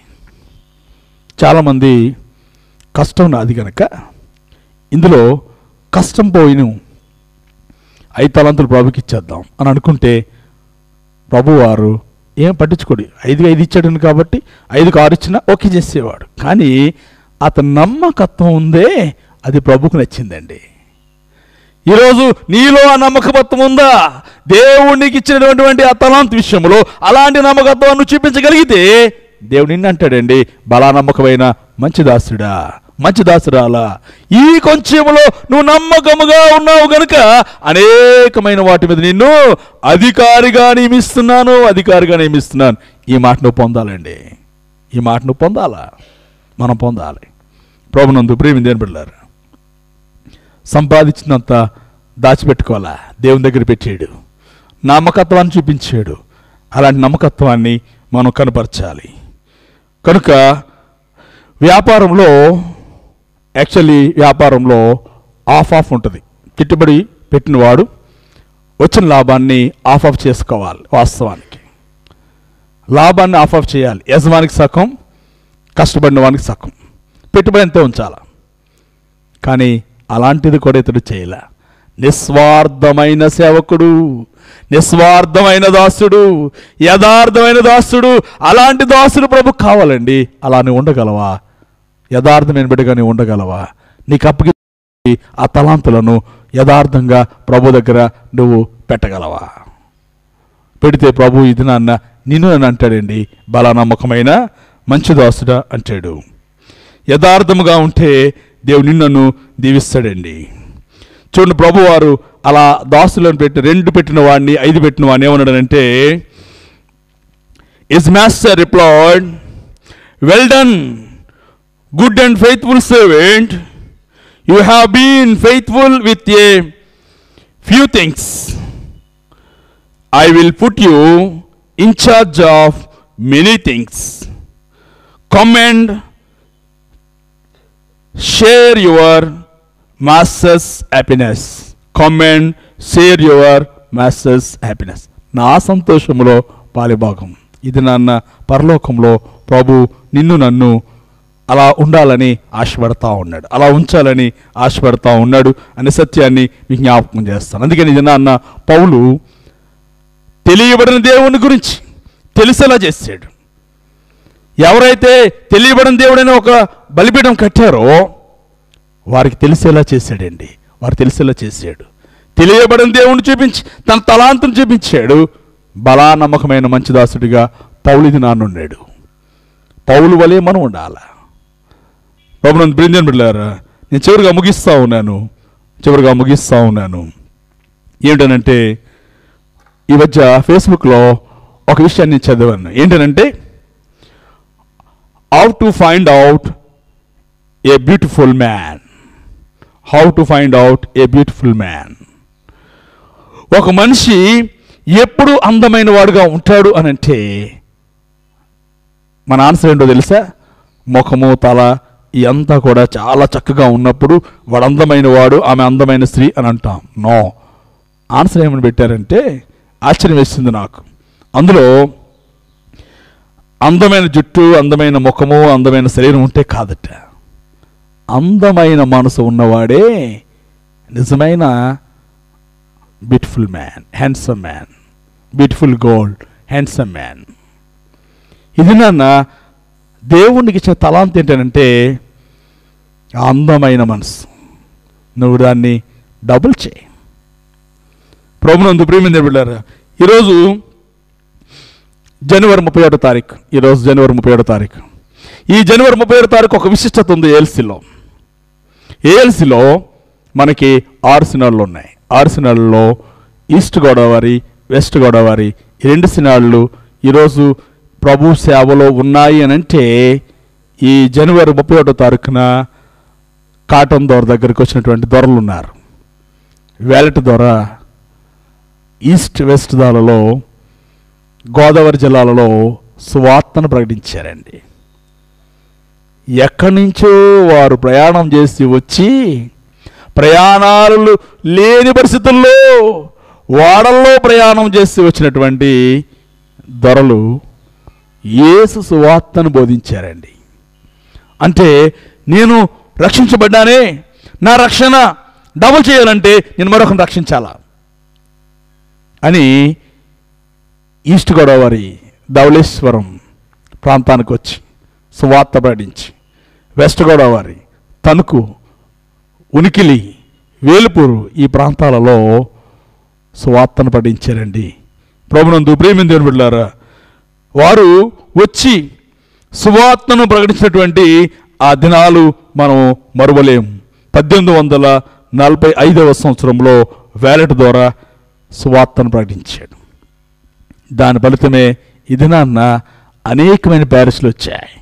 చాలామంది కష్టం నాది కనుక ఇందులో కష్టం పోయిను ఐదు తలంతులు ప్రభుకి ఇచ్చేద్దాం అని అనుకుంటే ప్రభువారు ఏం పట్టించుకోడు ఐదుగా ఐదు ఇచ్చాడు కాబట్టి ఐదుకు ఆరు ఇచ్చినా ఓకే చేసేవాడు కానీ అతని నమ్మకత్వం ఉందే అది ప్రభుకు నచ్చిందండి ఈరోజు నీలో ఆ నమ్మకత్వం ఉందా దేవునికి ఇచ్చినటువంటి ఆ తలాంత్ విషయంలో అలాంటి నమ్మకత్వం నువ్వు చూపించగలిగితే దేవుడు నిన్ను అంటాడండి బలా నమ్మకమైన మంచి దాసుడా మంచి దాసురాలా ఈ కొంచెంలో నువ్వు నమ్మకముగా ఉన్నావు గనుక అనేకమైన వాటి మీద నిన్ను అధికారిగా నియమిస్తున్నాను అధికారిగా నియమిస్తున్నాను ఈ మాట నువ్వు పొందాలండి ఈ మాట నువ్వు పొందాలా మనం పొందాలి ప్రభునందు ప్రేమి దేని బిడ్డారు సంపాదించినంత దాచిపెట్టుకోవాలా దేవుని దగ్గర పెట్టాడు నమ్మకత్వాన్ని చూపించాడు అలాంటి నమ్మకత్వాన్ని మనం కనపరచాలి కనుక వ్యాపారంలో యాక్చువల్లీ వ్యాపారంలో ఆఫ్ ఆఫ్ ఉంటుంది పెట్టుబడి పెట్టినవాడు వచ్చిన లాభాన్ని ఆఫ్ ఆఫ్ చేసుకోవాలి వాస్తవానికి లాభాన్ని ఆఫ్ ఆఫ్ చేయాలి యజమానికి సగం కష్టపడిన వానికి సగం పెట్టుబడి ఎంతే ఉంచాలి కానీ అలాంటిది కూడా ఇతడు చేయలే నిస్వార్థమైన సేవకుడు నిస్వార్థమైన దాసుడు యథార్థమైన దాసుడు అలాంటి దాసుడు ప్రభు కావాలండి అలా నువ్వు ఉండగలవా యథార్థమైన బిడ్డగా నువ్వు ఉండగలవా నీకు అప్పగి ఆ తలాంతులను యథార్థంగా ప్రభు దగ్గర నువ్వు పెట్టగలవా పెడితే ప్రభు ఇది నాన్న నిన్ను అని అంటాడండి బలా నమ్మకమైన మంచి దాసుడా అంటాడు యథార్థముగా ఉంటే దేవుడు నిన్ను దీవిస్తాడండి చూడండి ప్రభువారు అలా దాసులను పెట్టి రెండు పెట్టిన వాడిని ఐదు పెట్టిన వాడిని ఏమన్నాడంటే his master replied well done good and faithful servant you have been faithful with a few things I will put you in charge of many things come and share your master's happiness come and share your master's happiness నా సంతోషములో పాలిభాగం ఇది నాన్న పరలోకంలో ప్రభు నిన్ను నన్ను అలా ఉండాలని ఆశపడతా ఉన్నాడు అలా ఉంచాలని ఆశపడతా ఉన్నాడు అనే సత్యాన్ని మీకు జ్ఞాపకం చేస్తాను అందుకని ఇది నాన్న పౌలు తెలియబడిన దేవుని గురించి తెలిసేలా చేశాడు ఎవరైతే తెలియబడిన దేవుడని ఒక బలిపీఠం కట్టారో వారికి తెలిసేలా చేశాడండి వారు తెలిసేలా చేశాడు తెలియబడిన దేవుణ్ణి చూపించి తన తలాంతుని చూపించాడు బలా నమ్మకమైన మంచి దాసుడిగా పౌలిది నాన్నున్నాడు పౌలు వలె మనం ఉండాలి ప్రభుత్వం బృందం బిడ్డారా నేను చివరిగా ముగిస్తా ఉన్నాను చివరిగా ముగిస్తా ఉన్నాను ఏంటనంటే ఈ మధ్య ఫేస్బుక్లో ఒక విషయాన్ని నేను చదివాను ఏంటనంటే how to find out a beautiful man how to find out a beautiful man ఒక మనిషి ఎప్పుడు అందమైన వాడుగా ఉంటాడు అని అంటే మన ఆన్సర్ ఏంటో తెలుసా ముఖము తల ఇదంతా కూడా చాలా చక్కగా ఉన్నప్పుడు వాడు అందమైన వాడు ఆమె అందమైన స్త్రీ అని అంటాం నో ఆన్సర్ ఏమని పెట్టారంటే ఆశ్చర్యం వేసింది నాకు అందులో అందమైన జుట్టు అందమైన ముఖము అందమైన శరీరం ఉంటే కాదట అందమైన మనసు ఉన్నవాడే నిజమైన beautiful man handsome man beautiful gold handsome man ఇది నాన్న దేవునికి ఇచ్చిన తలాంత ఏంటంటే ఆ అందమైన మనసు నువ్వు దాన్ని డబుల్ చేయి ప్రభునందు ప్రేమింది బిడ్డారా ఈరోజు జనవరి ముప్పై ఏడో తారీఖు ఈరోజు జనవరి ముప్పై ఏడో తారీఖు ఈ జనవరి ముప్పై ఏడో తారీఖు ఒక విశిష్టత ఉంది ఏఎల్సీలో ఏఎల్సీలో మనకి ఆరు సినాళ్ళు ఉన్నాయి ఆరు సినాళ్ళలో ఈస్ట్ గోదావరి వెస్ట్ గోదావరి ఈ రెండు సినాళ్ళు ఈరోజు ప్రభు సేవలో ఉన్నాయి అని అంటే ఈ జనవరి ముప్పై ఒకటో తారీఖున కాటన్ దొర దగ్గరికి వచ్చినటువంటి దొరలు ఉన్నారు వేలటి దొర ఈస్ట్ వెస్ట్ దాలలో గోదావరి జిల్లాలలో సువార్తను ప్రకటించారండి ఎక్కడి నుంచో వారు ప్రయాణం చేసి వచ్చి ప్రయాణాలు లేని పరిస్థితుల్లో వాడల్లో ప్రయాణం చేసి వచ్చినటువంటి దొరలు యేసు సువార్తను బోధించారండి అంటే నేను రక్షించబడ్డానే నా రక్షణ డబుల్ చేయాలంటే నేను మరొకరిని రక్షించాలా అని ఈస్ట్ గోదావరి ధవళేశ్వరం ప్రాంతానికి వచ్చి సువార్త ప్రకటించి వెస్ట్ గోదావరి తణుకు ఉనికిలి వేలుపూరు ఈ ప్రాంతాలలో సువార్తను పఠించారండి ప్రభునందు ప్రేమింది బిడ్డారా వారు వచ్చి సువార్తను ప్రకటించినటువంటి ఆ దినాలు మనం మరువలేం పద్దెనిమిది వందల నలభై ఐదవ సంవత్సరంలో వ్యాలెట్ ద్వారా సువార్తను ప్రకటించాడు దాని ఫలితమే ఈ దినాన్న అనేకమైన ప్యారిస్లు వచ్చాయి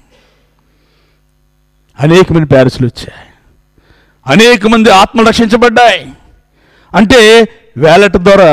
అనేకమైన ప్యారిస్లు వచ్చాయి అనేక మంది ఆత్మలు రక్షించబడ్డాయి అంటే వ్యాలెట్ ద్వారా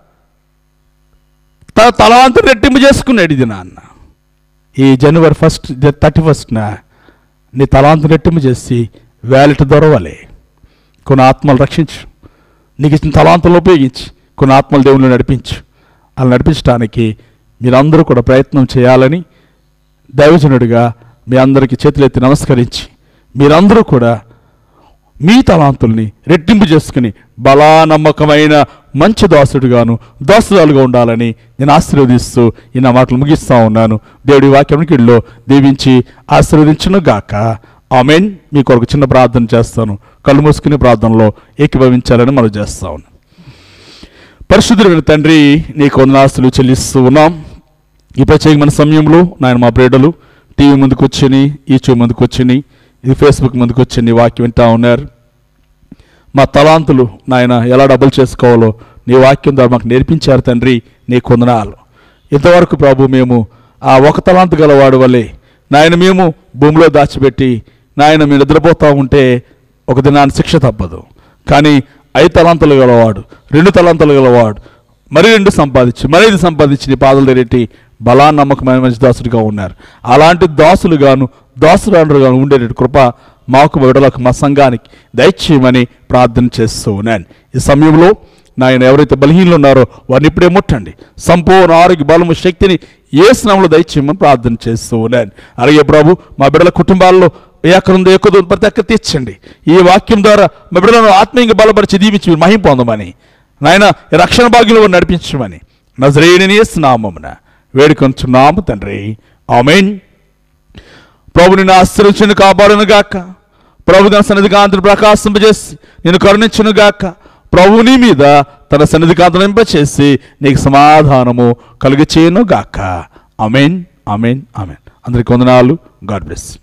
తన తలాంత రెట్టింపు చేసుకున్నాడు ఇది నాన్న ఈ జనవరి ఫస్ట్ థర్టీ ఫస్ట్న నీ తలాంత రెట్టింపు చేసి వ్యాలెట్ దొరవాలి కొన్ని ఆత్మలు రక్షించు నీకు ఇచ్చిన తలాంతలు ఉపయోగించి కొన్ని ఆత్మలు దేవుళ్ళు నడిపించు అలా నడిపించడానికి మీరందరూ కూడా ప్రయత్నం చేయాలని దైవజనుడిగా మీ అందరికీ చేతులెత్తి నమస్కరించి మీరందరూ కూడా మీ తలాంతుల్ని రెట్టింపు చేసుకుని బలా నమ్మకమైన మంచి దాసుడుగాను దాసురాలుగా ఉండాలని నేను ఆశీర్వదిస్తూ ఈ నా మాటలు ముగిస్తా ఉన్నాను దేవుడి వాక్యం కీడులో దీవించి ఆశీర్వదించును గాక ఆమెన్ మీ కొరకు చిన్న ప్రార్థన చేస్తాను కళ్ళు మూసుకుని ప్రార్థనలో ఏకీభవించాలని మనం చేస్తా ఉన్నాం పరిశుద్ధుడైన తండ్రి నీకు వందనాస్తులు చెల్లిస్తూ ఉన్నాం ఈ ప్రత్యేకమైన సమయంలో నాయన మా ప్రేడలు టీవీ ముందుకు వచ్చి యూట్యూబ్ ముందుకు వచ్చి ఇది ఫేస్బుక్ ముందుకు వచ్చి నీ వాక్యం వింటా ఉన్నారు మా తలాంతులు నాయన ఎలా డబుల్ చేసుకోవాలో నీ వాక్యం ద్వారా మాకు నేర్పించారు తండ్రి నీ కొందనాలు ఇంతవరకు ప్రభు మేము ఆ ఒక తలాంతు గలవాడు వల్లే నాయన మేము భూమిలో దాచిపెట్టి నాయన మేము నిద్రపోతూ ఉంటే ఒక దినాన్ని శిక్ష తప్పదు కానీ ఐదు తలాంతులు గలవాడు రెండు తలాంతులు గలవాడు మరి రెండు సంపాదించి మరి ఇది సంపాదించి నీ పాదలు తెరెట్టి బలా నమ్మకమైన మంచి దాసుడిగా ఉన్నారు అలాంటి దాసులుగాను దాసురాలుగాను ఉండేటట్టు కృప మాకు విడలకు మా సంఘానికి దయచేయమని ప్రార్థన చేస్తూ ఉన్నాను ఈ సమయంలో నాయన ఎవరైతే బలహీనలు ఉన్నారో వారిని ఇప్పుడే ముట్టండి సంపూర్ణ ఆరోగ్య బలము శక్తిని ఏ స్నామంలో దయచేయమని ప్రార్థన చేస్తూ ఉన్నాను అలాగే ప్రభు మా బిడ్డల కుటుంబాల్లో ఏకరుందో ఎక్కువ ప్రతి ఒక్క తీర్చండి ఈ వాక్యం ద్వారా మా బిడ్డలను ఆత్మీయంగా బలపరిచి దీవించి మీరు మహిం పొందమని నాయన ఈ రక్షణ భాగ్యంలో నడిపించమని నజరేణి నామమున వేడుకొంచున్నాము తండ్రి ఆమెన్ ప్రభు నిన్ను ఆశ్రయించును కాపాడును గాక ప్రభు తన సన్నిధి కాంతిని ప్రకాశింపజేసి నేను కరుణించును గాక ప్రభు నీ మీద తన సన్నిధి కాంతనింప చేసి నీకు సమాధానము కలుగచేయను గాక అమెన్ అమెన్ అమెన్ అందరికి వందనాలు గాడ్ బ్లెస్